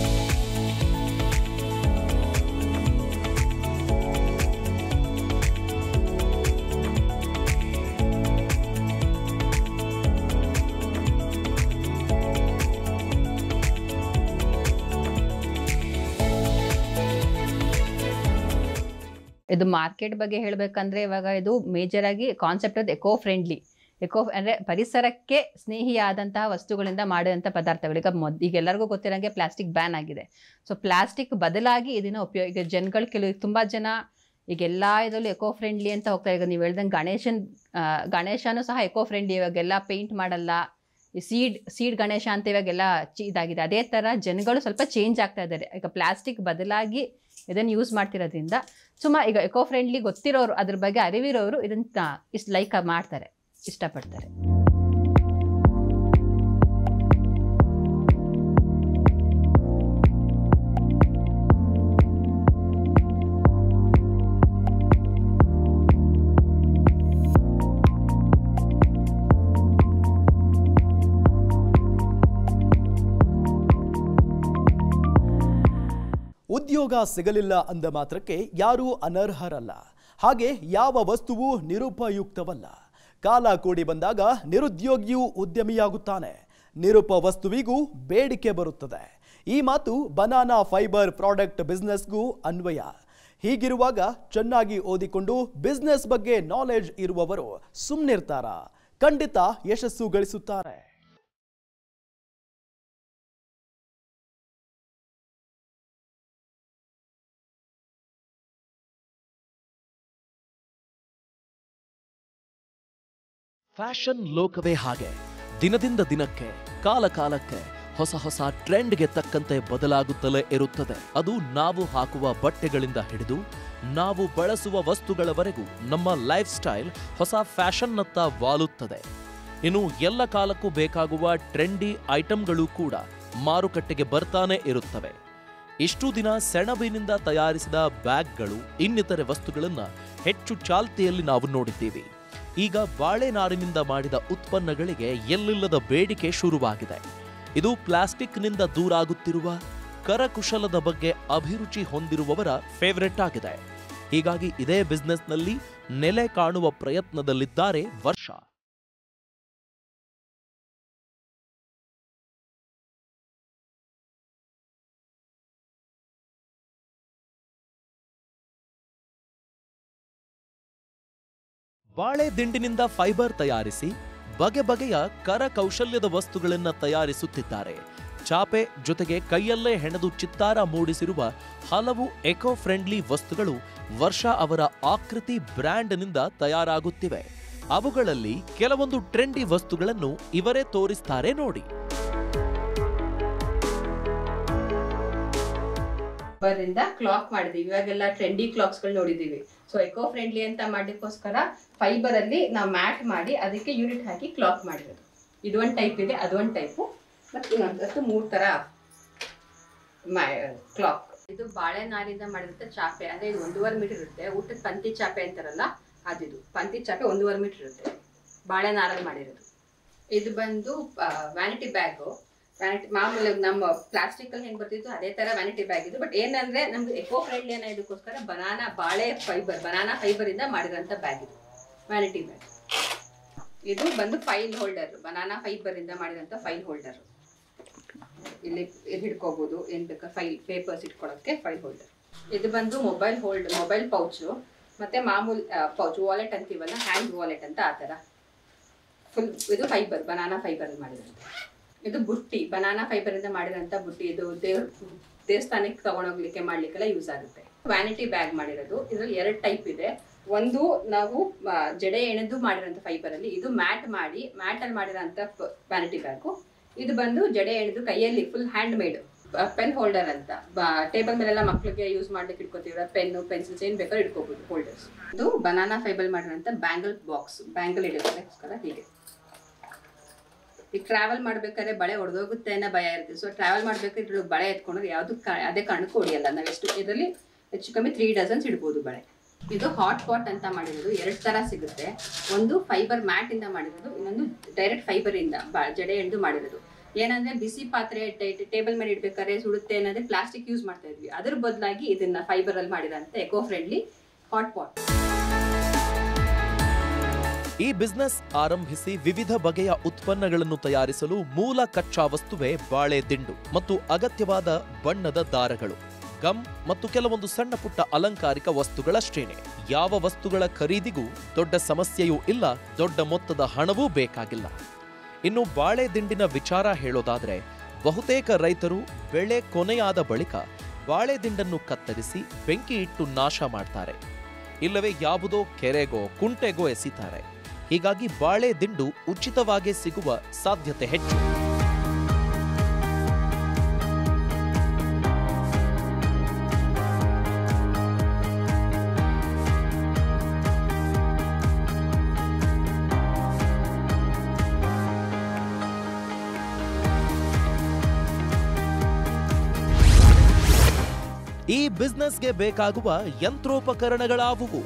[SPEAKER 3] ಇದು ಮಾರ್ಕೆಟ್ ಬಗ್ಗೆ ಹೇಳಬೇಕಂದ್ರೆ ಇವಾಗ ಇದು ಮೇಜರ್ ಆಗಿ ಕಾನ್ಸೆಪ್ಟ್ ಅದು ಎಕೋ ಫ್ರೆಂಡ್ಲಿ ಎಕೋ ಅಂದರೆ ಪರಿಸರಕ್ಕೆ ಸ್ನೇಹಿಯಾದಂತಹ ವಸ್ತುಗಳಿಂದ ಮಾಡಿದಂಥ ಪದಾರ್ಥಗಳು ಈಗ ಮೊದ್ ಈಗ ಎಲ್ಲರಿಗೂ ಗೊತ್ತಿರೋಂಗೆ ಪ್ಲಾಸ್ಟಿಕ್ ಬ್ಯಾನ್ ಆಗಿದೆ ಸೊ ಪ್ಲಾಸ್ಟಿಕ್ ಬದಲಾಗಿ ಇದನ್ನ ಉಪಯೋಗ ಈಗ ಜನಗಳು ಕೆಲವು ತುಂಬ ಜನ ಈಗ ಎಲ್ಲ ಇದರಲ್ಲೂ ಎಕೋ ಫ್ರೆಂಡ್ಲಿ ಅಂತ ಹೋಗ್ತಾರೆ ಈಗ ನೀವು ಹೇಳ್ದಂಗೆ ಗಣೇಶನ್ ಆ, ಗಣೇಶನೂ ಸಹ ಎಕೋ ಫ್ರೆಂಡ್ಲಿ ಇವಾಗೆಲ್ಲ ಪೇಂಟ್ ಮಾಡಲ್ಲ ಈ ಸೀಡ್ ಸೀಡ್ ಗಣೇಶ ಅಂತ ಇವಾಗೆಲ್ಲ ಚಿ ಇದಾಗಿದೆ ಅದೇ ಥರ ಜನಗಳು ಸ್ವಲ್ಪ ಚೇಂಜ್ ಆಗ್ತಾ ಇದ್ದಾರೆ ಈಗ ಪ್ಲಾಸ್ಟಿಕ್ ಬದಲಾಗಿ ಇದನ್ನು ಯೂಸ್ ಮಾಡ್ತಿರೋದ್ರಿಂದ ಸುಮಾರು ಈಗ ಎಕೋ ಫ್ರೆಂಡ್ಲಿ ಗೊತ್ತಿರೋರು ಅದ್ರ ಬಗ್ಗೆ ಅರಿವಿರೋರು ಇದನ್ನ ಇಷ್ಟು ಲೈಕ್ ಮಾಡ್ತಾರೆ ಇಷ್ಟಪಡ್ತಾರೆ
[SPEAKER 1] ಉದ್ಯೋಗ ಸಿಗಲಿಲ್ಲ ಅಂದ ಮಾತ್ರಕ್ಕೆ ಯಾರೂ ಅನರ್ಹರಲ್ಲ ಹಾಗೆ ಯಾವ ವಸ್ತುವು ನಿರುಪಯುಕ್ತವಲ್ಲ ಕಾಲ ಕೂಡಿ ಬಂದಾಗ ನಿರುದ್ಯೋಗಿಯೂ ಉದ್ಯಮಿಯಾಗುತ್ತಾನೆ ನಿರುಪ ವಸ್ತುವಿಗೂ ಬೇಡಿಕೆ ಬರುತ್ತದೆ ಈ ಮಾತು ಬನಾನಾ ಫೈಬರ್ ಪ್ರಾಡಕ್ಟ್ ಬಿಸ್ನೆಸ್ಗೂ ಅನ್ವಯ ಹೀಗಿರುವಾಗ ಚೆನ್ನಾಗಿ ಓದಿಕೊಂಡು ಬಿಸ್ನೆಸ್ ಬಗ್ಗೆ ನಾಲೆಡ್ಜ್ ಇರುವವರು ಸುಮ್ಮನಿರ್ತಾರಾ ಖಂಡಿತ ಯಶಸ್ಸು ಗಳಿಸುತ್ತಾರೆ
[SPEAKER 2] ಫ್ಯಾಷನ್ ಲೋಕವೇ ಹಾಗೆ ದಿನದಿಂದ ದಿನಕ್ಕೆ ಕಾಲ ಕಾಲಕ್ಕೆ ಹೊಸ ಹೊಸ ಟ್ರೆಂಡ್ಗೆ ತಕ್ಕಂತೆ ಬದಲಾಗುತ್ತಲೇ ಇರುತ್ತದೆ ಅದು ನಾವು ಹಾಕುವ ಬಟ್ಟೆಗಳಿಂದ ಹಿಡಿದು ನಾವು ಬಳಸುವ ವಸ್ತುಗಳವರೆಗೂ ನಮ್ಮ ಲೈಫ್ ಸ್ಟೈಲ್ ಹೊಸ ಫ್ಯಾಷನ್ನತ್ತ ವಾಲುತ್ತದೆ ಇನ್ನು ಎಲ್ಲ ಕಾಲಕ್ಕೂ ಬೇಕಾಗುವ ಟ್ರೆಂಡಿ ಐಟಂಗಳು ಕೂಡ ಮಾರುಕಟ್ಟೆಗೆ ಬರ್ತಾನೆ ಇರುತ್ತವೆ ಇಷ್ಟು ದಿನ ಸೆಣಬಿನಿಂದ ತಯಾರಿಸಿದ ಬ್ಯಾಗ್ಗಳು ಇನ್ನಿತರೆ ವಸ್ತುಗಳನ್ನ ಹೆಚ್ಚು ಚಾಲ್ತಿಯಲ್ಲಿ ನಾವು ನೋಡಿದ್ದೀವಿ ಈಗ ಬಾಳೆ ನಾರಿನಿಂದ ಮಾಡಿದ ಉತ್ಪನ್ನಗಳಿಗೆ ಎಲ್ಲಿಲ್ಲದ ಬೇಡಿಕೆ ಶುರುವಾಗಿದೆ ಇದು ಪ್ಲಾಸ್ಟಿಕ್ನಿಂದ ದೂರಾಗುತ್ತಿರುವ ಕರಕುಶಲದ ಬಗ್ಗೆ ಅಭಿರುಚಿ ಹೊಂದಿರುವವರ ಫೇವರೆಟ್ ಆಗಿದೆ ಹೀಗಾಗಿ ಇದೇ ಬಿಸ್ನೆಸ್ನಲ್ಲಿ ನೆಲೆ ಕಾಣುವ ಪ್ರಯತ್ನದಲ್ಲಿದ್ದಾರೆ ವರ್ಷ ಬಾಳೆ ದಿಂಡಿನಿಂದ ಫೈಬರ್ ತಯಾರಿಸಿ ಬಗೆ ಬಗೆಯ ಕರಕೌಶಲ್ಯದ ವಸ್ತುಗಳನ್ನ ತಯಾರಿಸುತ್ತಿದ್ದಾರೆ ಚಾಪೆ ಜೊತೆಗೆ ಕೈಯಲ್ಲೇ ಹೆಣೆದು ಚಿತ್ತಾರ ಮೂಡಿಸಿರುವ ಹಲವು ಎಕೋ ಫ್ರೆಂಡ್ಲಿ ವಸ್ತುಗಳು ವರ್ಷ ಅವರ ಆಕೃತಿ ಬ್ರ್ಯಾಂಡ್ನಿಂದ ತಯಾರಾಗುತ್ತಿವೆ ಅವುಗಳಲ್ಲಿ ಕೆಲವೊಂದು ಟ್ರೆಂಡಿ ವಸ್ತುಗಳನ್ನು ಇವರೇ ತೋರಿಸ್ತಾರೆ ನೋಡಿ
[SPEAKER 3] ಫೈಬರಿಂದ ಕ್ಲಾಕ್ ಮಾಡಿದೀವಿ ಇವಾಗೆಲ್ಲ ಟ್ರೆಂಡಿ ಕ್ಲಾಕ್ಸ್ಗಳು ನೋಡಿದೀವಿ ಸೊ ಎಕೋ ಫ್ರೆಂಡ್ಲಿ ಅಂತ ಮಾಡಲಿಕ್ಕೋಸ್ಕರ ಫೈಬರ್ ಅಲ್ಲಿ ನಾವು ಮ್ಯಾಟ್ ಮಾಡಿ ಅದಕ್ಕೆ ಯೂನಿಟ್ ಹಾಕಿ ಕ್ಲಾಕ್ ಮಾಡಿರೋದು ಇದು ಒಂದು ಟೈಪ್ ಇದೆ ಅದು ಒಂದು ಟೈಪು ಮತ್ತು ಇನ್ನೊಂದು ಮೂರು ಥರ ಕ್ಲಾಕ್ ಇದು ಬಾಳೆ ನಾರಿಂದ ಮಾಡಿದಂಥ ಚಾಪೆ ಅಂದ್ರೆ ಇದು ಒಂದೂವರೆ ಮೀಟರ್ ಇರುತ್ತೆ ಊಟದ ಪಂತಿ ಚಾಪೆ ಅಂತಾರಲ್ಲ ಅದಿದು ಪಂತಿ ಚಾಪೆ ಒಂದೂವರೆ ಮೀಟರ್ ಇರುತ್ತೆ ಬಾಳೆ ನಾರಲ್ಲಿ ಮಾಡಿರೋದು ಇದು ಬಂದು ವ್ಯಾನಿಟಿ ಬ್ಯಾಗು ವ್ಯಾನಿಟಿ ಮಾಮೂಲಿ ನಮ್ಮ ಪ್ಲಾಸ್ಟಿಕ್ ಅಲ್ಲಿ ಹೆಂಗ್ ಬರ್ತಿತ್ತು ಅದೇ ತರ ವ್ಯಾನಿಟಿ ಬ್ಯಾಗ್ ಇದು ಬಟ್ ಏನಂದ್ರೆ ನಮ್ಗೆ ಎಕೋ ಫ್ರೆಂಡ್ಲಿ ಅನ್ನೋ ಇದಕ್ಕೋಸ್ಕರ ಬನಾನಾ ಬಾಳೆ ಫೈಬರ್ ಬನಾನಾ ಫೈಬರ್ ಇಂದ ಮಾಡಿರೋಂಥ ಬ್ಯಾಗ್ ಇದು ವ್ಯಾನಿಟಿ ಬ್ಯಾಗ್ ಇದು ಬಂದು ಫೈಲ್ ಹೋಲ್ಡರ್ ಬನಾನಾ ಫೈಬರ್ ಇಂದ ಮಾಡಿದಂಥ ಫೈಲ್ ಹೋಲ್ಡರ್ ಇಲ್ಲಿ ಇಲ್ಲಿ ಹಿಡ್ಕೋಬಹುದು ಏನ್ ಬೇಕಾ ಫೈಲ್ ಪೇಪರ್ಸ್ ಇಟ್ಕೊಳ್ಳೋಕೆ ಫೈಲ್ ಹೋಲ್ಡರ್ ಇದು ಬಂದು ಮೊಬೈಲ್ ಹೋಲ್ಡ್ ಮೊಬೈಲ್ ಪೌಚು ಮತ್ತೆ ಮಾಮೂಲಿ ಪೌಚ್ ವಾಲೆಟ್ ಅಂತೀವಲ್ಲ ಹ್ಯಾಂಡ್ ವಾಲೆಟ್ ಅಂತ ಆ ಥರ ಫುಲ್ ಇದು ಫೈಬರ್ ಬನಾನಾ ಫೈಬರ್ ಮಾಡಿರೋದು ಇದು ಬುಟ್ಟಿ ಬನಾನಾ ಫೈಬರ್ ಇಂದ ಮಾಡಿರೋಂಥ ಬುಟ್ಟಿ ಇದು ದೇವ್ರ ದೇವಸ್ಥಾನಕ್ಕೆ ತಗೊಂಡೋಗ್ಲಿಕ್ಕೆ ಮಾಡ್ಲಿಕ್ಕೆಲ್ಲ ಯೂಸ್ ಆಗುತ್ತೆ ವ್ಯಾನಿಟಿ ಬ್ಯಾಗ್ ಮಾಡಿರೋದು ಇದರಲ್ಲಿ ಎರಡು ಟೈಪ್ ಇದೆ ಒಂದು ನಾವು ಆ, ಜಡೆ ಎಣೆದು ಮಾಡಿರೋಂಥ ಫೈಬರ್ ಅಲ್ಲಿ ಇದು ಮ್ಯಾಟ್ ಮಾಡಿ ಮ್ಯಾಟ್ ಅಲ್ಲಿ ಮಾಡಿರೋಂಥ ವ್ಯಾನಿಟಿ ಬ್ಯಾಗು ಇದು ಬಂದು ಜಡೆ ಎಣೆದು ಕೈಯಲ್ಲಿ full hand made pen holder ಅಂತ ಟೇಬಲ್ ಮೇಲೆಲ್ಲ ಮಕ್ಳಿಗೆ ಯೂಸ್ ಮಾಡ್ಲಿಕ್ಕೆ ಇಟ್ಕೋತೀವಿ ಪೆನ್ನು ಪೆನ್ಸಿಲ್ಸ್ ಏನ್ ಬೇಕಾದ್ರೂ ಇಟ್ಕೋಬಹುದು ಹೋಲ್ಡರ್ಸ್ ಇದು ಬನಾನಾ ಫೈಬರ್ ಮಾಡಿರೋಂಥ ಬ್ಯಾಂಗಲ್ ಬಾಕ್ಸ್ ಬ್ಯಾಂಗಲ್ ಇಡೋದಕ್ಕೋಸ್ಕರ ಹೀಗೆ ಈಗ ಟ್ರಾವೆಲ್ ಮಾಡ್ಬೇಕಾದ್ರೆ ಬಳೆ ಹೊಡೆದೋಗುತ್ತೆ ಅನ್ನೋ ಭಯ ಇರುತ್ತೆ ಸೊ ಟ್ರಾವೆಲ್ ಮಾಡ್ಬೇಕಾದ್ರೆ ಬಳೆ ಎತ್ಕೊಂಡ್ರೆ ಯಾವುದು ಅದೇ ಕಾರಣಕ್ಕೂ ಹೊಡಿಯಲ್ಲ ನಾವು ಎಷ್ಟು ಇದರಲ್ಲಿ ಹೆಚ್ಚು ಕಮ್ಮಿ ತ್ರೀ ಡಜನ್ಸ್ ಇಡ್ಬೋದು ಬಳೆ ಇದು ಹಾಟ್ ಪಾಟ್ ಅಂತ ಮಾಡಿರೋದು ಎರಡು ತರ ಸಿಗುತ್ತೆ ಒಂದು ಫೈಬರ್ ಮ್ಯಾಟ್ ಇಂದ ಮಾಡಿರೋದು ಇನ್ನೊಂದು ಡೈರೆಕ್ಟ್ ಫೈಬರ್ ಇಂದ ಬ- ಜಡೆ ಎಣ್ದು ಮಾಡಿರೋದು ಏನಂದ್ರೆ ಬಿಸಿ ಪಾತ್ರೆ ಟೇಬಲ್ ಮೇಲೆ ಇಡ್ಬೇಕಾದ್ರೆ ಸುಡುತ್ತೆ ಅನ್ನೋದೇ ಪ್ಲಾಸ್ಟಿಕ್ ಯೂಸ್ ಮಾಡ್ತಾ ಇದ್ವಿ ಅದ್ರ ಬದಲಾಗಿ ಇದನ್ನ ಫೈಬರ್ ಅಲ್ಲಿ ಮಾಡಿರೋಂಥ ಎಕೋ ಫ್ರೆಂಡ್ಲಿ ಹಾಟ್ ಪಾಟ್
[SPEAKER 2] ಈ ಬಿಸ್ನೆಸ್ ಆರಂಭಿಸಿ ವಿವಿಧ ಬಗೆಯ ಉತ್ಪನ್ನಗಳನ್ನು ತಯಾರಿಸಲು ಮೂಲ ಕಚ್ಚಾ ವಸ್ತುವೇ ಬಾಳೆ ದಿಂಡು ಮತ್ತು ಅಗತ್ಯವಾದ ಬಣ್ಣದ ದಾರಗಳು ಗಮ್ ಮತ್ತು ಕೆಲವೊಂದು ಸಣ್ಣ ಪುಟ್ಟ ಅಲಂಕಾರಿಕ ವಸ್ತುಗಳಷ್ಟೇನೆ ಯಾವ ವಸ್ತುಗಳ ಖರೀದಿಗೂ ದೊಡ್ಡ ಸಮಸ್ಯೆಯೂ ಇಲ್ಲ ದೊಡ್ಡ ಮೊತ್ತದ ಹಣವೂ ಬೇಕಾಗಿಲ್ಲ ಇನ್ನು ಬಾಳೆ ದಿಂಡಿನ ವಿಚಾರ ಹೇಳೋದಾದ್ರೆ ಬಹುತೇಕ ರೈತರು ಬೆಳೆ ಕೊನೆಯಾದ ಬಳಿಕ ಬಾಳೆ ದಿಂಡನ್ನು ಕತ್ತರಿಸಿ ಬೆಂಕಿ ಇಟ್ಟು ನಾಶ ಮಾಡ್ತಾರೆ ಇಲ್ಲವೇ ಯಾವುದೋ ಕೆರೆಗೋ ಕುಂಟೆಗೋ ಎಸಿತಾರೆ ಹೀಗಾಗಿ ಬಾಳೆ ದಿಂಡು ಉಚಿತವಾಗಿ ಸಿಗುವ ಸಾಧ್ಯತೆ ಹೆಚ್ಚು ಈ ಬಿಸ್ನೆಸ್ಗೆ ಬೇಕಾಗುವ ಯಂತ್ರೋಪಕರಣಗಳಾವುವು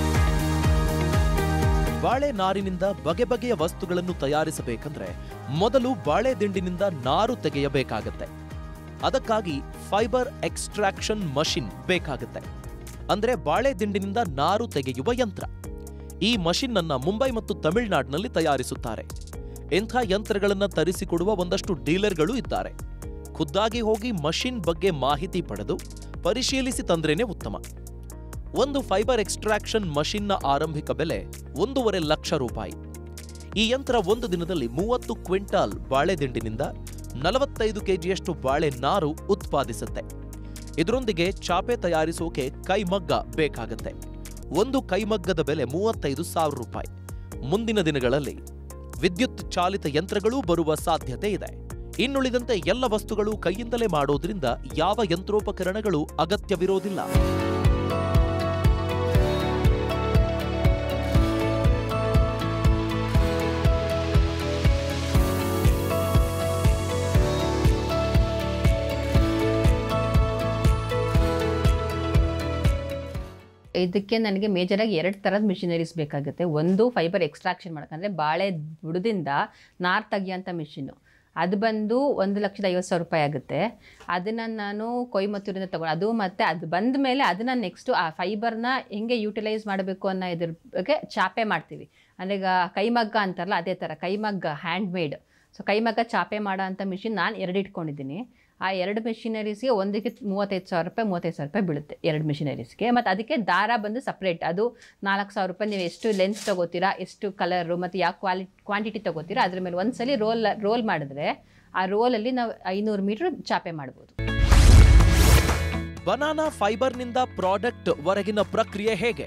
[SPEAKER 2] ಬಾಳೆ ನಾರಿನಿಂದ ಬಗೆ ಬಗೆಯ ವಸ್ತುಗಳನ್ನು ತಯಾರಿಸಬೇಕಂದ್ರೆ ಮೊದಲು ಬಾಳೆ ದಿಂಡಿನಿಂದ ನಾರು ತೆಗೆಯಬೇಕಾಗತ್ತೆ ಅದಕ್ಕಾಗಿ ಫೈಬರ್ ಎಕ್ಸ್ಟ್ರಾಕ್ಷನ್ ಮಷಿನ್ ಬೇಕಾಗುತ್ತೆ ಅಂದ್ರೆ ಬಾಳೆ ದಿಂಡಿನಿಂದ ನಾರು ತೆಗೆಯುವ ಯಂತ್ರ ಈ ಮಷಿನ್ ಅನ್ನ ಮುಂಬೈ ಮತ್ತು ತಮಿಳುನಾಡಿನಲ್ಲಿ ತಯಾರಿಸುತ್ತಾರೆ ಇಂಥ ಯಂತ್ರಗಳನ್ನ ತರಿಸಿಕೊಡುವ ಒಂದಷ್ಟು ಡೀಲರ್ಗಳು ಇದ್ದಾರೆ ಖುದ್ದಾಗಿ ಹೋಗಿ ಮಷಿನ್ ಬಗ್ಗೆ ಮಾಹಿತಿ ಪಡೆದು ಪರಿಶೀಲಿಸಿ ತಂದ್ರೇನೆ ಉತ್ತಮ ಒಂದು ಫೈಬರ್ ಎಕ್ಸ್ಟ್ರಾಕ್ಷನ್ ಮಷಿನ್ನ ಆರಂಭಿಕ ಬೆಲೆ ಒಂದೂವರೆ ಲಕ್ಷ ರೂಪಾಯಿ ಈ ಯಂತ್ರ ಒಂದು ದಿನದಲ್ಲಿ ಮೂವತ್ತು ಕ್ವಿಂಟಾಲ್ ಬಾಳೆ ದಿಂಡಿನಿಂದ ನಲವತ್ತೈದು ಕೆಜಿಯಷ್ಟು ಬಾಳೆ ನಾರು ಉತ್ಪಾದಿಸುತ್ತೆ ಇದರೊಂದಿಗೆ ಚಾಪೆ ತಯಾರಿಸೋಕೆ ಕೈಮಗ್ಗ ಬೇಕಾಗತ್ತೆ ಒಂದು ಕೈಮಗ್ಗದ ಬೆಲೆ ಮೂವತ್ತೈದು ಸಾವಿರ ರೂಪಾಯಿ ಮುಂದಿನ ದಿನಗಳಲ್ಲಿ ವಿದ್ಯುತ್ ಚಾಲಿತ ಯಂತ್ರಗಳೂ ಬರುವ ಸಾಧ್ಯತೆ ಇದೆ ಇನ್ನುಳಿದಂತೆ ಎಲ್ಲ ವಸ್ತುಗಳು ಕೈಯಿಂದಲೇ ಮಾಡೋದ್ರಿಂದ ಯಾವ ಯಂತ್ರೋಪಕರಣಗಳು ಅಗತ್ಯವಿರೋದಿಲ್ಲ
[SPEAKER 3] ಇದಕ್ಕೆ ನನಗೆ ಮೇಜರಾಗಿ ಎರಡು ಥರದ ಮಿಷಿನರೀಸ್ ಬೇಕಾಗುತ್ತೆ ಒಂದು ಫೈಬರ್ ಎಕ್ಸ್ಟ್ರಾಕ್ಷನ್ ಮಾಡೋಕ್ಕಂದ್ರೆ ಬಾಳೆ ಬುಡದಿಂದ ನಾರ್ ತೆಗಿಯೋಂಥ ಮಿಷಿನು ಅದು ಬಂದು ಒಂದು ಲಕ್ಷದ ಐವತ್ತು ಸಾವಿರ ರೂಪಾಯಿ ಆಗುತ್ತೆ ಅದನ್ನು ನಾನು ಕೊಯಮತ್ತೂರಿಂದ ತಗೊಂಡು ಅದು ಮತ್ತು ಅದು ಬಂದ ಮೇಲೆ ಅದನ್ನು ನೆಕ್ಸ್ಟು ಆ ಫೈಬರ್ನ ಹೆಂಗೆ ಯೂಟಿಲೈಸ್ ಮಾಡಬೇಕು ಅನ್ನೋ ಇದ್ರ ಬಗ್ಗೆ ಚಾಪೆ ಮಾಡ್ತೀವಿ ಅಂದರೆ ಈಗ ಕೈಮಗ್ಗ ಅಂತಾರಲ್ಲ ಅದೇ ಥರ ಕೈಮಗ್ಗ ಹ್ಯಾಂಡ್ ಮೇಡ್ ಸೊ ಕೈಮಗ್ಗ ಚಾಪೆ ಮಾಡೋ ಅಂಥ ಮಿಷಿನ್ ನಾನು ಎರಡು ಇಟ್ಕೊಂಡಿದ್ದೀನಿ ಆ ಎರಡು ಮಿಷಿನರೀಸ್ಗೆ ಒಂದಕ್ಕೆ ಮೂವತ್ತೈದು ಸಾವಿರ ರೂಪಾಯಿ ಮೂವತ್ತೈದು ಸಾವಿರ ರೂಪಾಯಿ ಬೀಳುತ್ತೆ ಎರಡು ಮಿಷಿನರೀಸ್ಗೆ ಮತ್ತು ಅದಕ್ಕೆ ದಾರ ಬಂದು ಸಪ್ರೇಟ್ ಅದು ನಾಲ್ಕು ಸಾವಿರ ರೂಪಾಯಿ ನೀವು ಎಷ್ಟು ಲೆನ್ಸ್ ತೊಗೋತೀರಾ ಎಷ್ಟು ಕಲರು ಮತ್ತು ಯಾವ ಕ್ವಾಲಿ ಕ್ವಾಂಟಿಟಿ ತೊಗೋತೀರಾ ಅದ್ರ ಮೇಲೆ ಒಂದ್ಸಲಿ ರೋಲ್ ರೋಲ್ ಮಾಡಿದ್ರೆ ಆ ರೋಲಲ್ಲಿ ನಾವು ಐನೂರು ಮೀಟ್ರ್ ಚಾಪೆ ಮಾಡ್ಬೋದು
[SPEAKER 2] ಬನಾನಾ ಫೈಬರ್ನಿಂದ ಪ್ರಾಡಕ್ಟ್ ವರೆಗಿನ ಪ್ರಕ್ರಿಯೆ ಹೇಗೆ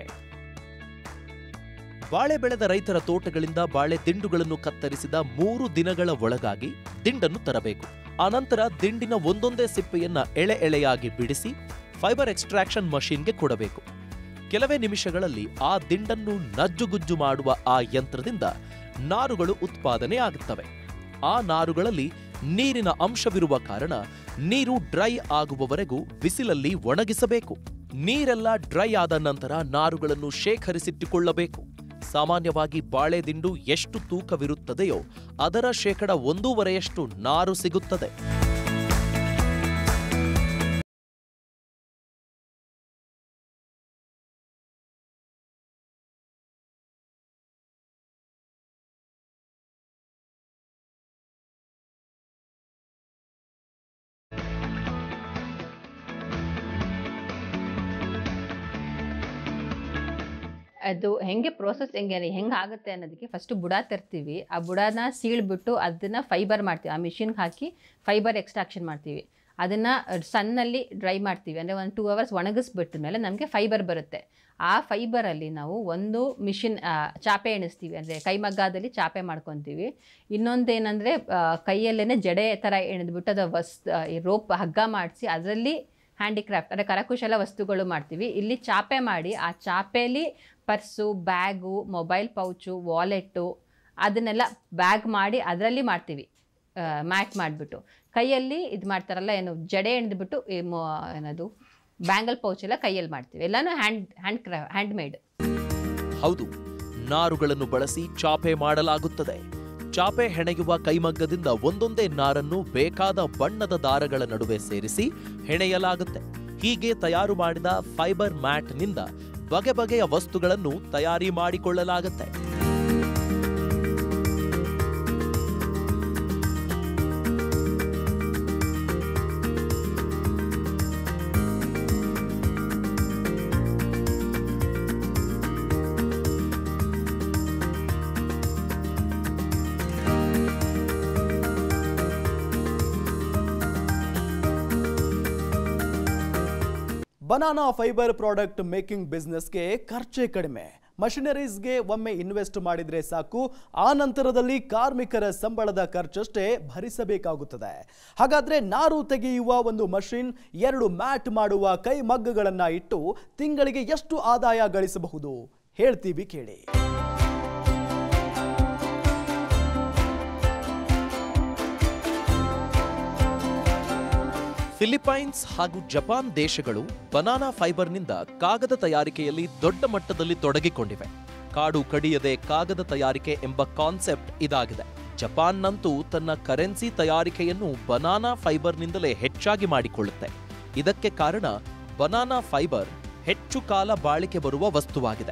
[SPEAKER 2] ಬಾಳೆ ಬೆಳೆದ ರೈತರ ತೋಟಗಳಿಂದ ಬಾಳೆ ದಿಂಡುಗಳನ್ನು ಕತ್ತರಿಸಿದ ಮೂರು ದಿನಗಳ ಒಳಗಾಗಿ ದಿಂಡನ್ನು ತರಬೇಕು ಆನಂತರ ದಿಂಡಿನ ಒಂದೊಂದೇ ಸಿಪ್ಪೆಯನ್ನ ಎಳೆ ಎಳೆಯಾಗಿ ಬಿಡಿಸಿ ಫೈಬರ್ ಎಕ್ಸ್ಟ್ರಾಕ್ಷನ್ ಮಷೀನ್ಗೆ ಕೊಡಬೇಕು ಕೆಲವೇ ನಿಮಿಷಗಳಲ್ಲಿ ಆ ದಿಂಡನ್ನು ನಜ್ಜುಗುಜ್ಜು ಮಾಡುವ ಆ ಯಂತ್ರದಿಂದ ನಾರುಗಳು ಉತ್ಪಾದನೆ ಆಗುತ್ತವೆ ಆ ನಾರುಗಳಲ್ಲಿ ನೀರಿನ ಅಂಶವಿರುವ ಕಾರಣ ನೀರು ಡ್ರೈ ಆಗುವವರೆಗೂ ಬಿಸಿಲಲ್ಲಿ ಒಣಗಿಸಬೇಕು ನೀರೆಲ್ಲ ಡ್ರೈ ಆದ ನಂತರ ನಾರುಗಳನ್ನು ಶೇಖರಿಸಿಟ್ಟುಕೊಳ್ಳಬೇಕು ಸಾಮಾನ್ಯವಾಗಿ ಬಾಳೆ ದಿಂಡು ಎಷ್ಟು ತೂಕವಿರುತ್ತದೆಯೋ ಅದರ ಶೇಕಡ ಒಂದೂವರೆಯಷ್ಟು ನಾರು ಸಿಗುತ್ತದೆ
[SPEAKER 3] ಅದು ಹೆಂಗೆ ಪ್ರೋಸೆಸ್ ಹೆಂಗೆ ಹೆಂಗೆ ಆಗುತ್ತೆ ಅನ್ನೋದಕ್ಕೆ ಫಸ್ಟು ಬುಡ ತರ್ತೀವಿ ಆ ಬುಡನ ಸೀಳ್ಬಿಟ್ಟು ಅದನ್ನು ಫೈಬರ್ ಮಾಡ್ತೀವಿ ಆ ಮಿಷಿನ್ಗೆ ಹಾಕಿ ಫೈಬರ್ ಎಕ್ಸ್ಟ್ರಾಕ್ಷನ್ ಮಾಡ್ತೀವಿ ಅದನ್ನು ಸನ್ನಲ್ಲಿ ಡ್ರೈ ಮಾಡ್ತೀವಿ ಅಂದರೆ ಒಂದು ಟೂ ಅವರ್ಸ್ ಒಣಗಿಸ್ಬಿಟ್ಟ ಮೇಲೆ ನಮಗೆ ಫೈಬರ್ ಬರುತ್ತೆ ಆ ಫೈಬರಲ್ಲಿ ನಾವು ಒಂದು ಮಿಷಿನ್ ಚಾಪೆ ಎಣಿಸ್ತೀವಿ ಅಂದರೆ ಕೈಮಗ್ಗದಲ್ಲಿ ಚಾಪೆ ಮಾಡ್ಕೊತೀವಿ ಇನ್ನೊಂದೇನೆಂದರೆ ಕೈಯಲ್ಲೇ ಜಡೆ ಥರ ಎಣೆದ್ಬಿಟ್ಟು ಅದು ವಸ್ ಈ ರೋಪ್ ಹಗ್ಗ ಮಾಡಿಸಿ ಅದರಲ್ಲಿ ಹ್ಯಾಂಡಿಕ್ರಾಫ್ಟ್ ಅಂದರೆ ಕರಕುಶಲ ವಸ್ತುಗಳು ಮಾಡ್ತೀವಿ ಇಲ್ಲಿ ಚಾಪೆ ಮಾಡಿ ಆ ಚಾಪೆಯಲ್ಲಿ purse bag mobile pouch wallet ಅದನ್ನೆಲ್ಲ ಬ್ಯಾಗ್ ಮಾಡಿ ಅದರಲ್ಲಿ ಮಾಡ್ತೀವಿ ಮ್ಯಾಟ್ ಮಾಡಿಬಿಟ್ಟು ಕೈಯಲ್ಲಿ ಇದು ಮಾಡ್ತಾರಲ್ಲ ಏನು ಜಡೆ ಎಣ್ದ್ಬಿಟ್ಟು ಈ ಮೊ ಏನದು ಬ್ಯಾಂಗಲ್ ಪೌಚ್ ಎಲ್ಲ ಕೈಯಲ್ಲಿ ಮಾಡ್ತೀವಿ ಎಲ್ಲನೂ ಹ್ಯಾಂಡ್ ಹ್ಯಾಂಡ್ ಕ್ರಾ ಹ್ಯಾಂಡ್ ಮೇಡ್
[SPEAKER 2] ಹೌದು ನಾರುಗಳನ್ನು ಬಳಸಿ ಚಾಪೆ ಮಾಡಲಾಗುತ್ತದೆ ಚಾಪೆ ಹೆಣೆಯುವ ಕೈಮಗ್ಗದಿಂದ ಒಂದೊಂದೇ ನಾರನ್ನು ಬೇಕಾದ ಬಣ್ಣದ ದಾರಗಳ ನಡುವೆ ಸೇರಿಸಿ ಹೆಣೆಯಲಾಗುತ್ತೆ ಹೀಗೆ ತಯಾರು ಮಾಡಿದ ಫೈಬರ್ ಮ್ಯಾಟ್ನಿಂದ ಬಗೆ ಬಗೆಯ ವಸ್ತುಗಳನ್ನು ತಯಾರಿ ಮಾಡಿಕೊಳ್ಳಲಾಗುತ್ತೆ
[SPEAKER 1] ಬನಾನಾ ಫೈಬರ್ ಪ್ರಾಡಕ್ಟ್ ಮೇಕಿಂಗ್ ಬಿಸ್ನೆಸ್ಗೆ ಖರ್ಚೇ ಕಡಿಮೆ ಮಷಿನರೀಸ್ಗೆ ಒಮ್ಮೆ ಇನ್ವೆಸ್ಟ್ ಮಾಡಿದ್ರೆ ಸಾಕು ಆ ನಂತರದಲ್ಲಿ ಕಾರ್ಮಿಕರ ಸಂಬಳದ ಖರ್ಚಷ್ಟೇ ಭರಿಸಬೇಕಾಗುತ್ತದೆ ಹಾಗಾದ್ರೆ ನಾರು ತೆಗೆಯುವ ಒಂದು ಮಷಿನ್ ಎರಡು ಮ್ಯಾಟ್ ಮಾಡುವ ಕೈಮಗ್ಗಗಳನ್ನ ಇಟ್ಟು ತಿಂಗಳಿಗೆ ಎಷ್ಟು ಆದಾಯ ಗಳಿಸಬಹುದು ಹೇಳ್ತೀವಿ ಕೇಳಿ
[SPEAKER 2] ಫಿಲಿಪೈನ್ಸ್ ಹಾಗೂ ಜಪಾನ್ ದೇಶಗಳು ಬನಾನಾ ಫೈಬರ್ನಿಂದ ಕಾಗದ ತಯಾರಿಕೆಯಲ್ಲಿ ದೊಡ್ಡ ಮಟ್ಟದಲ್ಲಿ ತೊಡಗಿಕೊಂಡಿವೆ ಕಾಡು ಕಡಿಯದೆ ಕಾಗದ ತಯಾರಿಕೆ ಎಂಬ ಕಾನ್ಸೆಪ್ಟ್ ಇದಾಗಿದೆ ಜಪಾನ್ನಂತೂ ತನ್ನ ಕರೆನ್ಸಿ ತಯಾರಿಕೆಯನ್ನು ಬನಾನಾ ಫೈಬರ್ನಿಂದಲೇ ಹೆಚ್ಚಾಗಿ ಮಾಡಿಕೊಳ್ಳುತ್ತೆ ಇದಕ್ಕೆ ಕಾರಣ ಬನಾನಾ ಫೈಬರ್ ಹೆಚ್ಚು ಕಾಲ ಬಾಳಿಕೆ ಬರುವ ವಸ್ತುವಾಗಿದೆ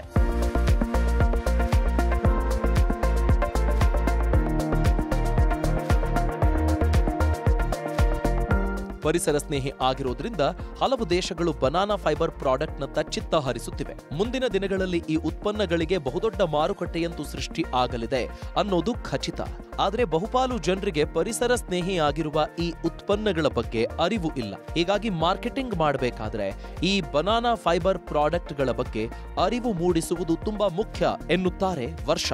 [SPEAKER 2] ಪರಿಸರ ಸ್ನೇಹಿ ಆಗಿರೋದ್ರಿಂದ ಹಲವು ದೇಶಗಳು ಬನಾನಾ ಫೈಬರ್ ಪ್ರಾಡಕ್ಟ್ನತ್ತ ಚಿತ್ತ ಹರಿಸುತ್ತಿವೆ ಮುಂದಿನ ದಿನಗಳಲ್ಲಿ ಈ ಉತ್ಪನ್ನಗಳಿಗೆ ಬಹುದೊಡ್ಡ ಮಾರುಕಟ್ಟೆಯಂತೂ ಸೃಷ್ಟಿ ಆಗಲಿದೆ ಅನ್ನೋದು ಖಚಿತ ಆದರೆ ಬಹುಪಾಲು ಜನರಿಗೆ ಪರಿಸರ ಸ್ನೇಹಿ ಆಗಿರುವ ಈ ಉತ್ಪನ್ನಗಳ ಬಗ್ಗೆ ಅರಿವು ಇಲ್ಲ ಹೀಗಾಗಿ ಮಾರ್ಕೆಟಿಂಗ್ ಮಾಡಬೇಕಾದ್ರೆ ಈ ಬನಾನಾ ಫೈಬರ್ ಪ್ರಾಡಕ್ಟ್ಗಳ ಬಗ್ಗೆ ಅರಿವು ಮೂಡಿಸುವುದು ತುಂಬಾ ಮುಖ್ಯ ಎನ್ನುತ್ತಾರೆ ವರ್ಷ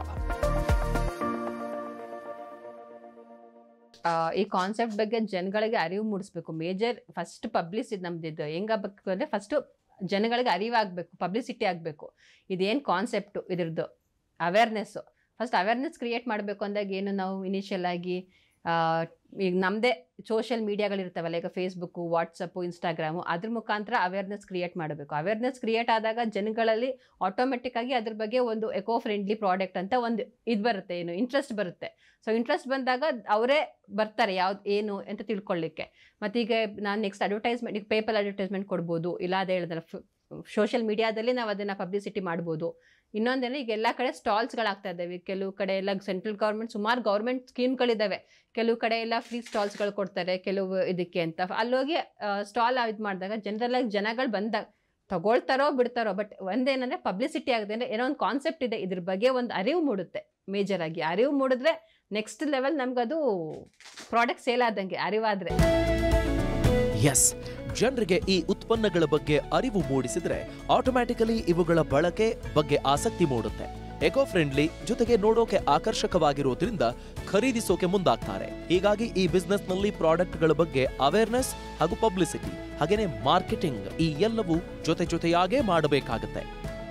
[SPEAKER 3] ಆ, ಈ ಕಾನ್ಸೆಪ್ಟ್ ಬಗ್ಗೆ ಜನಗಳಿಗೆ ಅರಿವು ಮೂಡಿಸ್ಬೇಕು ಮೇಜರ್ ಫಸ್ಟ್ ಪಬ್ಲಿಸಿಟಿ ನಮ್ದು ಇದು ಹೆಂಗಾಗಬೇಕು ಅಂದರೆ ಫಸ್ಟು ಜನಗಳಿಗೆ ಅರಿವಾಗಬೇಕು ಪಬ್ಲಿಸಿಟಿ ಆಗಬೇಕು ಇದೇನು ಕಾನ್ಸೆಪ್ಟು ಇದ್ರದ್ದು ಅವೇರ್ನೆಸ್ಸು ಫಸ್ಟ್ ಅವೇರ್ನೆಸ್ ಕ್ರಿಯೇಟ್ ಮಾಡಬೇಕು ಅಂದಾಗ ಏನು ನಾವು ಇನಿಷಿಯಲ್ ಆಗಿ ಆ, ಈಗ ನಮ್ಮದೇ ಸೋಷಿಯಲ್ ಮೀಡಿಯಾಗಳಿರ್ತಾವಲ್ಲ ಈಗ ಫೇಸ್ಬುಕ್ಕು ವಾಟ್ಸಪ್ಪು ಇನ್ಸ್ಟಾಗ್ರಾಮು ಅದ್ರ ಮುಖಾಂತರ ಅವೇರ್ನೆಸ್ ಕ್ರಿಯೇಟ್ ಮಾಡಬೇಕು ಅವೇರ್ನೆಸ್ ಕ್ರಿಯೇಟ್ ಆದಾಗ ಜನಗಳಲ್ಲಿ ಆಟೋಮೆಟಿಕ್ ಆಗಿ ಅದ್ರ ಬಗ್ಗೆ ಒಂದು ಎಕೋ ಫ್ರೆಂಡ್ಲಿ ಪ್ರಾಡಕ್ಟ್ ಅಂತ ಒಂದು ಇದು ಬರುತ್ತೆ ಏನು ಇಂಟ್ರೆಸ್ಟ್ ಬರುತ್ತೆ ಸೊ ಇಂಟ್ರೆಸ್ಟ್ ಬಂದಾಗ ಅವರೇ ಬರ್ತಾರೆ ಯಾವ್ದು ಏನು ಅಂತ ತಿಳ್ಕೊಳ್ಳಿಕ್ಕೆ ಮತ್ತೀಗ ನಾನು ನೆಕ್ಸ್ಟ್ ಅಡ್ವರ್ಟೈಸ್ಮೆಂಟ್ ಈಗ ಪೇಪರ್ ಅಡ್ವರ್ಟೈಸ್ಮೆಂಟ್ ಕೊಡ್ಬೋದು ಇಲ್ಲ ಅದೇ ಹೇಳಿದ್ರೆ ಸೋಷಿಯಲ್ ಮೀಡಿಯಾದಲ್ಲಿ ನಾವು ಅದನ್ನು ಪಬ್ಲಿಸಿಟಿ ಮಾಡ್ಬೋದು ಇನ್ನೊಂದೇನೆ ಈಗ ಎಲ್ಲ ಕಡೆ ಸ್ಟಾಲ್ಸ್ಗಳಾಗ್ತಾ ಇದ್ದಾವೆ ಕೆಲವು ಕಡೆ ಎಲ್ಲ ಸೆಂಟ್ರಲ್ ಗೌರ್ಮೆಂಟ್ ಸುಮಾರು ಗೌರ್ಮೆಂಟ್ ಸ್ಕೀಮ್ಗಳಿದ್ದಾವೆ ಕೆಲವು ಕಡೆ ಎಲ್ಲ ಫ್ರೀ ಸ್ಟಾಲ್ಸ್ಗಳು ಕೊಡ್ತಾರೆ ಕೆಲವು ಇದಕ್ಕೆ ಅಂತ ಅಲ್ಲೋಗಿ ಸ್ಟಾಲ್ ಇದು ಮಾಡಿದಾಗ ಜನರಲ್ಲಾಗಿ ಜನಗಳು ಬಂದಾಗ ತಗೊಳ್ತಾರೋ ಬಿಡ್ತಾರೋ ಬಟ್ ಒಂದೇನಂದ್ರೆ ಪಬ್ಲಿಸಿಟಿ ಆಗುತ್ತೆ ಅಂದರೆ ಏನೋ ಒಂದು ಕಾನ್ಸೆಪ್ಟ್ ಇದೆ ಇದ್ರ ಬಗ್ಗೆ ಒಂದು ಅರಿವು ಮೂಡುತ್ತೆ ಮೇಜರ್ ಆಗಿ ಅರಿವು ಮೂಡಿದ್ರೆ ನೆಕ್ಸ್ಟ್ ಲೆವೆಲ್ ನಮ್ಗದು ಪ್ರಾಡಕ್ಟ್ ಸೇಲ್ ಆದಂಗೆ ಅರಿವಾದ್ರೆ
[SPEAKER 2] ಎಸ್ ಜನರಿಗೆ ಈ ಉತ್ಪನ್ನಗಳ ಬಗ್ಗೆ ಅರಿವು ಮೂಡಿಸಿದ್ರೆ ಆಟೋಮ್ಯಾಟಿಕಲಿ ಇವುಗಳ ಬಳಕೆ ಬಗ್ಗೆ ಆಸಕ್ತಿ ಮೂಡುತ್ತೆ ಎಕೋ ಫ್ರೆಂಡ್ಲಿ ಜೊತೆಗೆ ನೋಡೋಕೆ ಆಕರ್ಷಕವಾಗಿರೋದ್ರಿಂದ ಖರೀದಿಸೋಕೆ ಮುಂದಾಗ್ತಾರೆ ಹೀಗಾಗಿ ಈ ಬಿಸ್ನೆಸ್ನಲ್ಲಿ ಪ್ರಾಡಕ್ಟ್ಗಳ ಬಗ್ಗೆ ಅವೇರ್ನೆಸ್ ಹಾಗೂ ಪಬ್ಲಿಸಿಟಿ ಹಾಗೇನೆ ಮಾರ್ಕೆಟಿಂಗ್ ಈ ಎಲ್ಲವೂ ಜೊತೆ ಜೊತೆಯಾಗೇ ಮಾಡಬೇಕಾಗುತ್ತೆ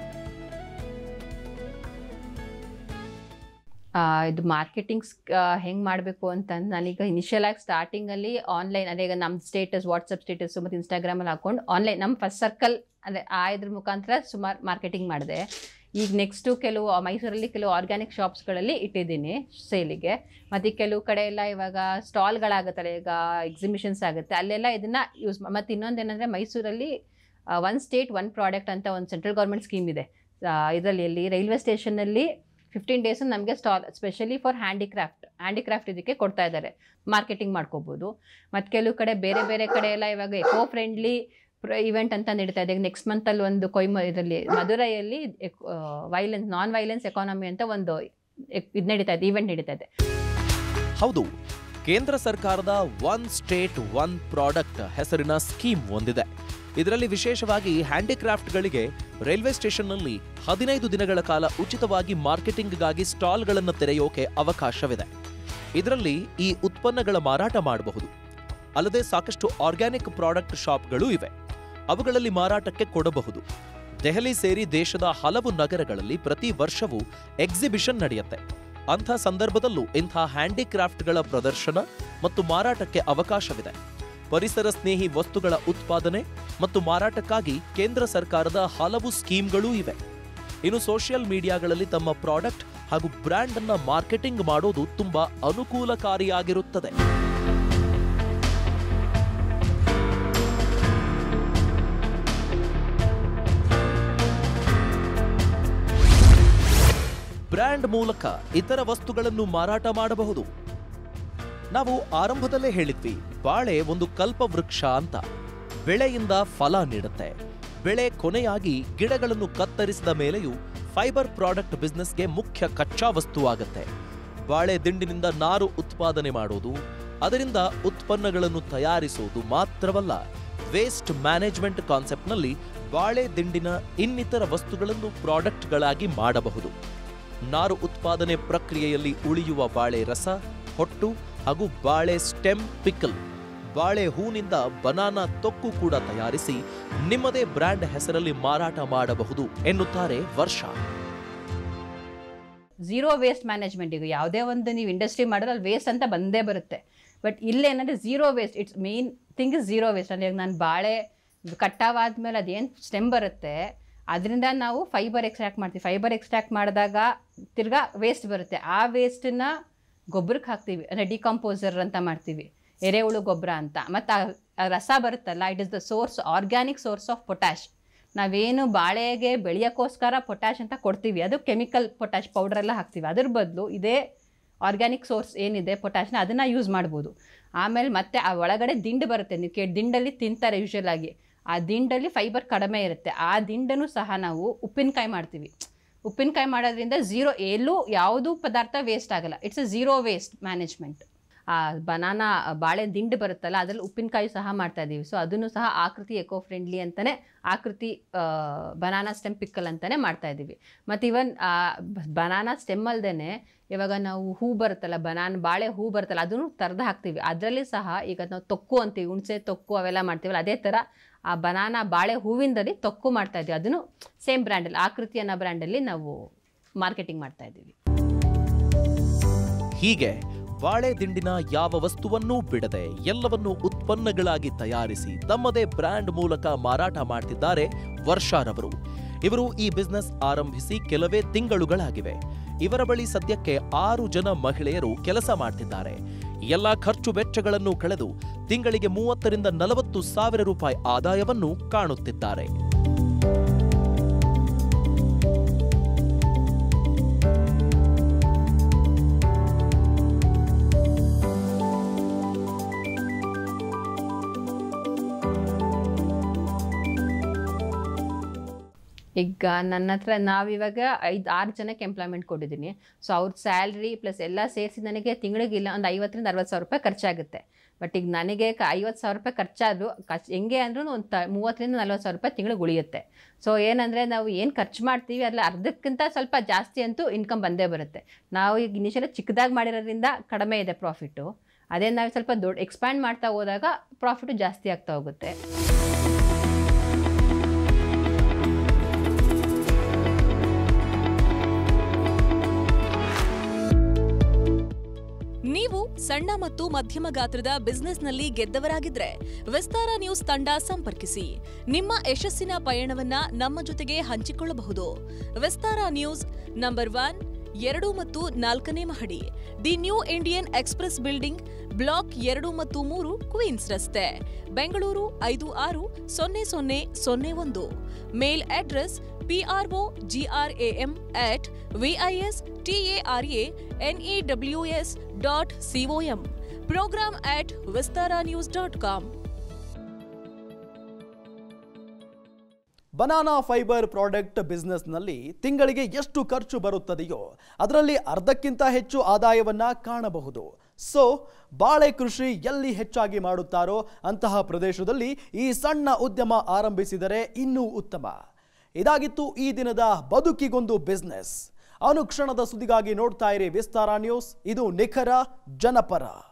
[SPEAKER 3] ಆ, ಇದು ಮಾರ್ಕೆಟಿಂಗ್ಸ್ ಹೆಂಗೆ ಮಾಡಬೇಕು ಅಂತ ನಾನೀಗ ಇನಿಷಿಯಲ್ ಆಗಿ ಸ್ಟಾರ್ಟಿಂಗಲ್ಲಿ ಆನ್ಲೈನ್ ಅದೇ ಈಗ ನಮ್ಮ ಸ್ಟೇಟಸ್ ವಾಟ್ಸಪ್ ಸ್ಟೇಟಸ್ ಮತ್ತು ಇನ್ಸ್ಟಾಗ್ರಾಮಲ್ಲಿ ಹಾಕೊಂಡು ಆನ್ಲೈನ್ ನಮ್ಮ ಫಸ್ಟ್ ಸರ್ಕಲ್ ಅಂದರೆ ಆ ಇದ್ರ ಮುಖಾಂತರ ಸುಮಾರು ಮಾರ್ಕೆಟಿಂಗ್ ಮಾಡಿದೆ ಈಗ ನೆಕ್ಸ್ಟು ಕೆಲವು ಮೈಸೂರಲ್ಲಿ ಕೆಲವು ಆರ್ಗ್ಯಾನಿಕ್ ಶಾಪ್ಸ್ಗಳಲ್ಲಿ ಇಟ್ಟಿದ್ದೀನಿ ಸೇಲಿಗೆ ಮತ್ತು ಕೆಲವು ಕಡೆ ಎಲ್ಲ ಇವಾಗ ಸ್ಟಾಲ್ಗಳಾಗುತ್ತಲ್ಲ ಈಗ ಎಕ್ಸಿಬಿಷನ್ಸ್ ಆಗುತ್ತೆ ಅಲ್ಲೆಲ್ಲ ಇದನ್ನು ಯೂಸ್ ಮತ್ತು ಇನ್ನೊಂದೇನೆಂದರೆ ಮೈಸೂರಲ್ಲಿ ಒನ್ ಸ್ಟೇಟ್ ಒನ್ ಪ್ರಾಡಕ್ಟ್ ಅಂತ ಒಂದು ಸೆಂಟ್ರಲ್ ಗೌರ್ಮೆಂಟ್ ಸ್ಕೀಮ್ ಇದೆ ಇದರಲ್ಲಿ ಎಲ್ಲಿ ರೈಲ್ವೆ ಸ್ಟೇಷನಲ್ಲಿ ಫಿಫ್ಟೀನ್ ಡೇಸ್ ನಮಗೆ stall specially for handicraft handicraft ಇದಕ್ಕೆ ಕೊಡ್ತಾ ಇದ್ದಾರೆ ಮಾರ್ಕೆಟಿಂಗ್ ಮಾಡ್ಕೋಬೋದು ಮತ್ತು ಕೆಲವು ಕಡೆ ಬೇರೆ ಬೇರೆ ಕಡೆ ಎಲ್ಲ ಇವಾಗ ಎಕೋ ಫ್ರೆಂಡ್ಲಿ ಇವೆಂಟ್ ಅಂತ ನಡೀತಾ ಇದೆ ನೆಕ್ಸ್ಟ್ ಮಂತಲ್ಲಿ ಒಂದು ಕೊಯ್ಮ ಇದರಲ್ಲಿ ಮಧುರೈಯಲ್ಲಿ ವೈಲೆನ್ಸ್ ನಾನ್ ವೈಲೆನ್ಸ್ ಎಕಾನಮಿ ಅಂತ ಒಂದು ಇದು ನಡೀತಾ ಇದೆ ಇವೆಂಟ್ ನಡೀತಾ ಇದೆ
[SPEAKER 2] ಹೌದು ಕೇಂದ್ರ ಸರ್ಕಾರದ ಒನ್ ಸ್ಟೇಟ್ ಒನ್ ಪ್ರಾಡಕ್ಟ್ ಹೆಸರಿನ ಸ್ಕೀಮ್ ಹೊಂದಿದೆ ಇದರಲ್ಲಿ ವಿಶೇಷವಾಗಿ ಹ್ಯಾಂಡಿಕ್ರಾಫ್ಟ್ಗಳಿಗೆ ರೈಲ್ವೆ ಸ್ಟೇಷನ್ನಲ್ಲಿ ಹದಿನೈದು ದಿನಗಳ ಕಾಲ ಉಚಿತವಾಗಿ ಮಾರ್ಕೆಟಿಂಗ್ಗಾಗಿ ಸ್ಟಾಲ್ಗಳನ್ನು ತೆರೆಯೋಕೆ ಅವಕಾಶವಿದೆ ಇದರಲ್ಲಿ ಈ ಉತ್ಪನ್ನಗಳ ಮಾರಾಟ ಮಾಡಬಹುದು ಅಲ್ಲದೆ ಸಾಕಷ್ಟು ಆರ್ಗ್ಯಾನಿಕ್ ಪ್ರಾಡಕ್ಟ್ ಶಾಪ್ಗಳು ಇವೆ ಅವುಗಳಲ್ಲಿ ಮಾರಾಟಕ್ಕೆ ಕೊಡಬಹುದು ದೆಹಲಿ ಸೇರಿ ದೇಶದ ಹಲವು ನಗರಗಳಲ್ಲಿ ಪ್ರತಿ ವರ್ಷವೂ ಎಕ್ಸಿಬಿಷನ್ ನಡೆಯುತ್ತೆ ಅಂಥ ಸಂದರ್ಭದಲ್ಲೂ ಇಂಥ ಹ್ಯಾಂಡಿಕ್ರಾಫ್ಟ್ಗಳ ಪ್ರದರ್ಶನ ಮತ್ತು ಮಾರಾಟಕ್ಕೆ ಅವಕಾಶವಿದೆ ಪರಿಸರ ಸ್ನೇಹಿ ವಸ್ತುಗಳ ಉತ್ಪಾದನೆ ಮತ್ತು ಮಾರಾಟಕ್ಕಾಗಿ ಕೇಂದ್ರ ಸರ್ಕಾರದ ಹಲವು ಸ್ಕೀಮ್ಗಳೂ ಇವೆ ಇನ್ನು ಸೋಷಿಯಲ್ ಮೀಡಿಯಾಗಳಲ್ಲಿ ತಮ್ಮ ಪ್ರಾಡಕ್ಟ್ ಹಾಗೂ ಬ್ರ್ಯಾಂಡ್ ಅನ್ನ ಮಾರ್ಕೆಟಿಂಗ್ ಮಾಡೋದು ತುಂಬಾ ಅನುಕೂಲಕಾರಿಯಾಗಿರುತ್ತದೆ ಬ್ರ್ಯಾಂಡ್ ಮೂಲಕ ಇತರ ವಸ್ತುಗಳನ್ನು ಮಾರಾಟ ಮಾಡಬಹುದು ನಾವು ಆರಂಭದಲ್ಲೇ ಹೇಳಿದ್ವಿ ಬಾಳೆ ಒಂದು ಕಲ್ಪವೃಕ್ಷ ಅಂತ ಬೆಳೆಯಿಂದ ಫಲ ನೀಡುತ್ತೆ ಬೆಳೆ ಕೊನೆಯಾಗಿ ಗಿಡಗಳನ್ನು ಕತ್ತರಿಸಿದ ಮೇಲೆಯೂ ಫೈಬರ್ ಪ್ರಾಡಕ್ಟ್ ಬಿಸ್ನೆಸ್ಗೆ ಮುಖ್ಯ ಕಚ್ಚಾ ವಸ್ತುವಾಗುತ್ತೆ ಬಾಳೆ ದಿಂಡಿನಿಂದ ನಾರು ಉತ್ಪಾದನೆ ಮಾಡೋದು ಅದರಿಂದ ಉತ್ಪನ್ನಗಳನ್ನು ತಯಾರಿಸುವುದು ಮಾತ್ರವಲ್ಲ ವೇಸ್ಟ್ ಮ್ಯಾನೇಜ್ಮೆಂಟ್ ಕಾನ್ಸೆಪ್ಟ್ನಲ್ಲಿ ಬಾಳೆ ದಿಂಡಿನ ಇನ್ನಿತರ ವಸ್ತುಗಳನ್ನು ಪ್ರಾಡಕ್ಟ್ಗಳಾಗಿ ಮಾಡಬಹುದು ನಾರು ಉತ್ಪಾದನೆ ಪ್ರಕ್ರಿಯೆಯಲ್ಲಿ ಉಳಿಯುವ ಬಾಳೆ ರಸ ಹೊಟ್ಟು ಹಾಗೂ ಬಾಳೆ ಸ್ಟೆಮ್ ಪಿಕಲ್ ಬಾಳೆ ಹೂನಿಂದ ಬನಾನಾ ತೊಕ್ಕು ಕೂಡ ತಯಾರಿಸಿ ನಿಮ್ಮದೇ ಬ್ರ್ಯಾಂಡ್ ಹೆಸರಲ್ಲಿ ಮಾರಾಟ ಮಾಡಬಹುದು ಎನ್ನುತ್ತಾರೆ ವರ್ಷ
[SPEAKER 3] ಝೀರೋ ವೇಸ್ಟ್ ಮ್ಯಾನೇಜ್ಮೆಂಟ್ ಈಗ ಯಾವುದೇ ಒಂದು ನೀವು ಇಂಡಸ್ಟ್ರಿ ಮಾಡಿದ್ರೆ ಅಲ್ಲಿ ವೇಸ್ಟ್ ಅಂತ ಬಂದೇ ಬರುತ್ತೆ ಬಟ್ ಇಲ್ಲೇನಂದರೆ zero waste it's main thing is zero waste ಅಂದರೆ ನಾನು ಬಾಳೆ ಕಟ್ಟಾವಾದ್ಮೇಲೆ ಅದೇನು ಸ್ಟೆಮ್ ಬರುತ್ತೆ ಅದರಿಂದ ನಾವು ಫೈಬರ್ ಎಕ್ಸ್ಟ್ರಾಕ್ಟ್ ಮಾಡ್ತೀವಿ ಫೈಬರ್ ಎಕ್ಸ್ಟ್ರಾಕ್ಟ್ ಮಾಡಿದಾಗ ತಿರ್ಗಾ ವೇಸ್ಟ್ ಬರುತ್ತೆ ಆ ವೇಸ್ಟನ್ನ ಗೊಬ್ಬರಕ್ಕೆ ಹಾಕ್ತೀವಿ ಅಂದರೆ ಡಿಕಂಪೋಸರ್ ಅಂತ ಮಾಡ್ತೀವಿ ಎರೆಹುಳು ಗೊಬ್ಬರ ಅಂತ ಮತ್ತು ಆ ರಸ ಬರುತ್ತಲ್ಲ it is the source organic source of potash ನಾವೇನು ಬಾಳೆಗೆ ಬೆಳೆಯೋಕ್ಕೋಸ್ಕರ ಪೊಟ್ಯಾಶ್ ಅಂತ ಕೊಡ್ತೀವಿ ಅದು ಕೆಮಿಕಲ್ ಪೊಟ್ಯಾಶ್ ಪೌಡ್ರೆಲ್ಲ ಹಾಕ್ತೀವಿ ಅದ್ರ ಬದಲು ಇದೇ ಆರ್ಗ್ಯಾನಿಕ್ ಸೋರ್ಸ್ ಏನಿದೆ ಪೊಟ್ಯಾಶ್ನ ಅದನ್ನು ಯೂಸ್ ಮಾಡ್ಬೋದು ಆಮೇಲೆ ಮತ್ತೆ ಆ ಒಳಗಡೆ ದಿಂಡು ಬರುತ್ತೆ ನೀವು ಕೇ ದಿಂಡಲ್ಲಿ ತಿಂತಾರೆ ಯೂಶ್ವಲ್ ಆಗಿ ಆ ದಿಂಡಲ್ಲಿ ಫೈಬರ್ ಕಡಿಮೆ ಇರುತ್ತೆ ಆ ದಿಂಡನ್ನು ಸಹ ನಾವು ಉಪ್ಪಿನಕಾಯಿ ಮಾಡ್ತೀವಿ ಉಪ್ಪಿನಕಾಯಿ ಮಾಡೋದ್ರಿಂದ ಝೀರೋ ಎಲ್ಲೂ ಯಾವುದೂ ಪದಾರ್ಥ ವೇಸ್ಟ್ ಆಗಲ್ಲ it's uh zero waste management ಆ ಬನಾನಾ ಬಾಳೆ ದಿಂಡು ಬರುತ್ತಲ್ಲ ಅದರಲ್ಲಿ ಉಪ್ಪಿನಕಾಯಿ ಸಹ ಮಾಡ್ತಾ ಇದ್ದೀವಿ ಸೊ ಅದನ್ನು ಸಹ ಆಕೃತಿ ಎಕೋ ಫ್ರೆಂಡ್ಲಿ ಅಂತಲೇ ಆಕೃತಿ ಬನಾನಾ ಸ್ಟೆಮ್ ಪಿಕ್ಕಲ್ ಅಂತಲೇ ಮಾಡ್ತಾ ಇದ್ದೀವಿ ಮತ್ತು ಇವನ್ ಬನಾನಾ ಸ್ಟೆಮ್ ಅಲ್ದೇ ಇವಾಗ ನಾವು ಹೂ ಬರುತ್ತಲ್ಲ ಬನಾನ್ ಬಾಳೆ ಹೂ ಬರುತ್ತಲ್ಲ ಅದನ್ನು ತರದು ಹಾಕ್ತೀವಿ ಅದರಲ್ಲಿ ಸಹ ಈಗ ನಾವು ತೊಕ್ಕು ಅಂತೀವಿ ಹುಣಸೆ ತೊಕ್ಕು ಅವೆಲ್ಲ ಮಾಡ್ತೀವಲ್ಲ ಅದೇ ಥರ ಆ ಬನಾನಾ ಬಾಳೆ ಹೂವಿಂದಲ್ಲಿ ತೊಕ್ಕು ಮಾಡ್ತಾ ಇದ್ದೀವಿ ಅದನ್ನು ಸೇಮ್ ಬ್ರ್ಯಾಂಡಲ್ಲಿ ಆಕೃತಿ ಅನ್ನೋ ಬ್ರ್ಯಾಂಡಲ್ಲಿ ನಾವು ಮಾರ್ಕೆಟಿಂಗ್ ಮಾಡ್ತಾ ಇದ್ದೀವಿ
[SPEAKER 2] ಹೀಗೆ ಬಾಳೆ ದಿಂಡಿನ ಯಾವ ವಸ್ತುವನ್ನೂ ಬಿಡದೆ ಎಲ್ಲವನ್ನೂ ಉತ್ಪನ್ನಗಳಾಗಿ ತಯಾರಿಸಿ ತಮ್ಮದೇ ಬ್ರ್ಯಾಂಡ್ ಮೂಲಕ ಮಾರಾಟ ಮಾಡ್ತಿದ್ದಾರೆ ವರ್ಷಾರವರು ಇವರು ಈ ಬಿಸ್ನೆಸ್ ಆರಂಭಿಸಿ ಕೆಲವೇ ತಿಂಗಳುಗಳಾಗಿವೆ ಇವರ ಬಳಿ ಸದ್ಯಕ್ಕೆ ಆರು ಜನ ಮಹಿಳೆಯರು ಕೆಲಸ ಮಾಡ್ತಿದ್ದಾರೆ ಎಲ್ಲಾ ಖರ್ಚು ವೆಚ್ಚಗಳನ್ನು ಕಳೆದು ತಿಂಗಳಿಗೆ ಮೂವತ್ತರಿಂದ ನಲವತ್ತು ಸಾವಿರ ರೂಪಾಯಿ ಆದಾಯವನ್ನು ಕಾಣುತ್ತಿದ್ದಾರೆ
[SPEAKER 3] ಈಗ ನನ್ನ ಹತ್ರ ನಾವಿವಾಗ ಐದು ಆರು ಜನಕ್ಕೆ ಎಂಪ್ಲಾಯ್ಮೆಂಟ್ ಕೊಟ್ಟಿದ್ದೀನಿ ಸೊ ಅವ್ರ ಸ್ಯಾಲ್ರಿ ಪ್ಲಸ್ ಎಲ್ಲ ಸೇರಿಸಿ ನನಗೆ ತಿಂಗಳಿಗೆ ಇಲ್ಲ ಒಂದು ಐವತ್ತರಿಂದ ಅರವತ್ತು ಸಾವಿರ ರೂಪಾಯಿ ಖರ್ಚಾಗುತ್ತೆ ಬಟ್ ಈಗ ನನಗೆ ಕ ಐವತ್ತು ಸಾವಿರ ರೂಪಾಯಿ ಖರ್ಚಾದರೂ ಖರ್ಚು ಹೆಂಗೆ ಅಂದ್ರೂ ಒಂದು ತ ಮೂವತ್ತರಿಂದ ನಲ್ವತ್ತು ಸಾವಿರ ರೂಪಾಯಿ ತಿಂಗಳಿಗೆ ಉಳಿಯುತ್ತೆ ಸೊ ಏನಂದರೆ ನಾವು ಏನು ಖರ್ಚು ಮಾಡ್ತೀವಿ ಅದ್ರಲ್ಲಿ ಅರ್ಧಕ್ಕಿಂತ ಸ್ವಲ್ಪ ಜಾಸ್ತಿ ಅಂತೂ ಇನ್ಕಮ್ ಬಂದೇ ಬರುತ್ತೆ ನಾವು ಈಗ ಇನಿಷಿಯಲಿ ಚಿಕ್ಕದಾಗಿ ಮಾಡಿರೋದ್ರಿಂದ ಕಡಿಮೆ ಇದೆ ಪ್ರಾಫಿಟ್ಟು ಅದೇ ನಾವು ಸ್ವಲ್ಪ ದೊಡ್ಡ ಎಕ್ಸ್ಪ್ಯಾಂಡ್ ಮಾಡ್ತಾ ಹೋದಾಗ ಪ್ರಾಫಿಟ್ಟು ಜಾಸ್ತಿ ಆಗ್ತಾ ಹೋಗುತ್ತೆ
[SPEAKER 4] ನೀವು ಸಣ್ಣ ಮತ್ತು ಮಧ್ಯಮ ಗಾತ್ರದ ಬಿಸ್ನೆಸ್ನಲ್ಲಿ ಗೆದ್ದವರಾಗಿದ್ರೆ ವಿಸ್ತಾರ ನ್ಯೂಸ್ ತಂಡ ಸಂಪರ್ಕಿಸಿ ನಿಮ್ಮ ಯಶಸ್ಸಿನ ಪಯಣವನ್ನ ನಮ್ಮ ಜೊತೆಗೆ ಹಂಚಿಕೊಳ್ಳಬಹುದು ವಿಸ್ತಾರ ನ್ಯೂಸ್ ನಂಬರ್ ಒನ್ ಎರಡು ಮತ್ತು ನಾಲ್ಕನೇ ಮಹಡಿ the new Indian express building block ಎರಡು ಮತ್ತು ಮೂರು ಕ್ವೀನ್ಸ್ ರಸ್ತೆ ಬೆಂಗಳೂರು ಐದು ಆರು ಸೊನ್ನೆ ಸೊನ್ನೆ ಸೊನ್ನೆ ಒಂದು mail address P R O G R A M at V I S T A R A N E W S dot C O M program at Vistara news dot com
[SPEAKER 1] banana fibre product ಬಿಸ್ನೆಸ್ನಲ್ಲಿ ತಿಂಗಳಿಗೆ ಎಷ್ಟು ಖರ್ಚು ಬರುತ್ತದೆಯೋ ಅದರಲ್ಲಿ ಅರ್ಧಕ್ಕಿಂತ ಹೆಚ್ಚು ಆದಾಯವನ್ನ ಕಾಣಬಹುದು ಸೊ ಬಾಳೆ ಕೃಷಿ ಎಲ್ಲಿ ಹೆಚ್ಚಾಗಿ ಮಾಡುತ್ತಾರೋ ಅಂತಹ ಪ್ರದೇಶದಲ್ಲಿ ಈ ಸಣ್ಣ ಉದ್ಯಮ ಆರಂಭಿಸಿದರೆ ಇನ್ನೂ ಉತ್ತಮ ಇದಾಗಿತ್ತು ಈ ದಿನದ ಬದುಕಿಗೊಂದು ಬಿಸ್ನೆಸ್ ಅನುಕ್ಷಣದ ಸುದ್ದಿಗಾಗಿ ನೋಡ್ತಾ ಇರಿ ವಿಸ್ತಾರ ನ್ಯೂಸ್ ಇದು ನಿಖರ ಜನಪರ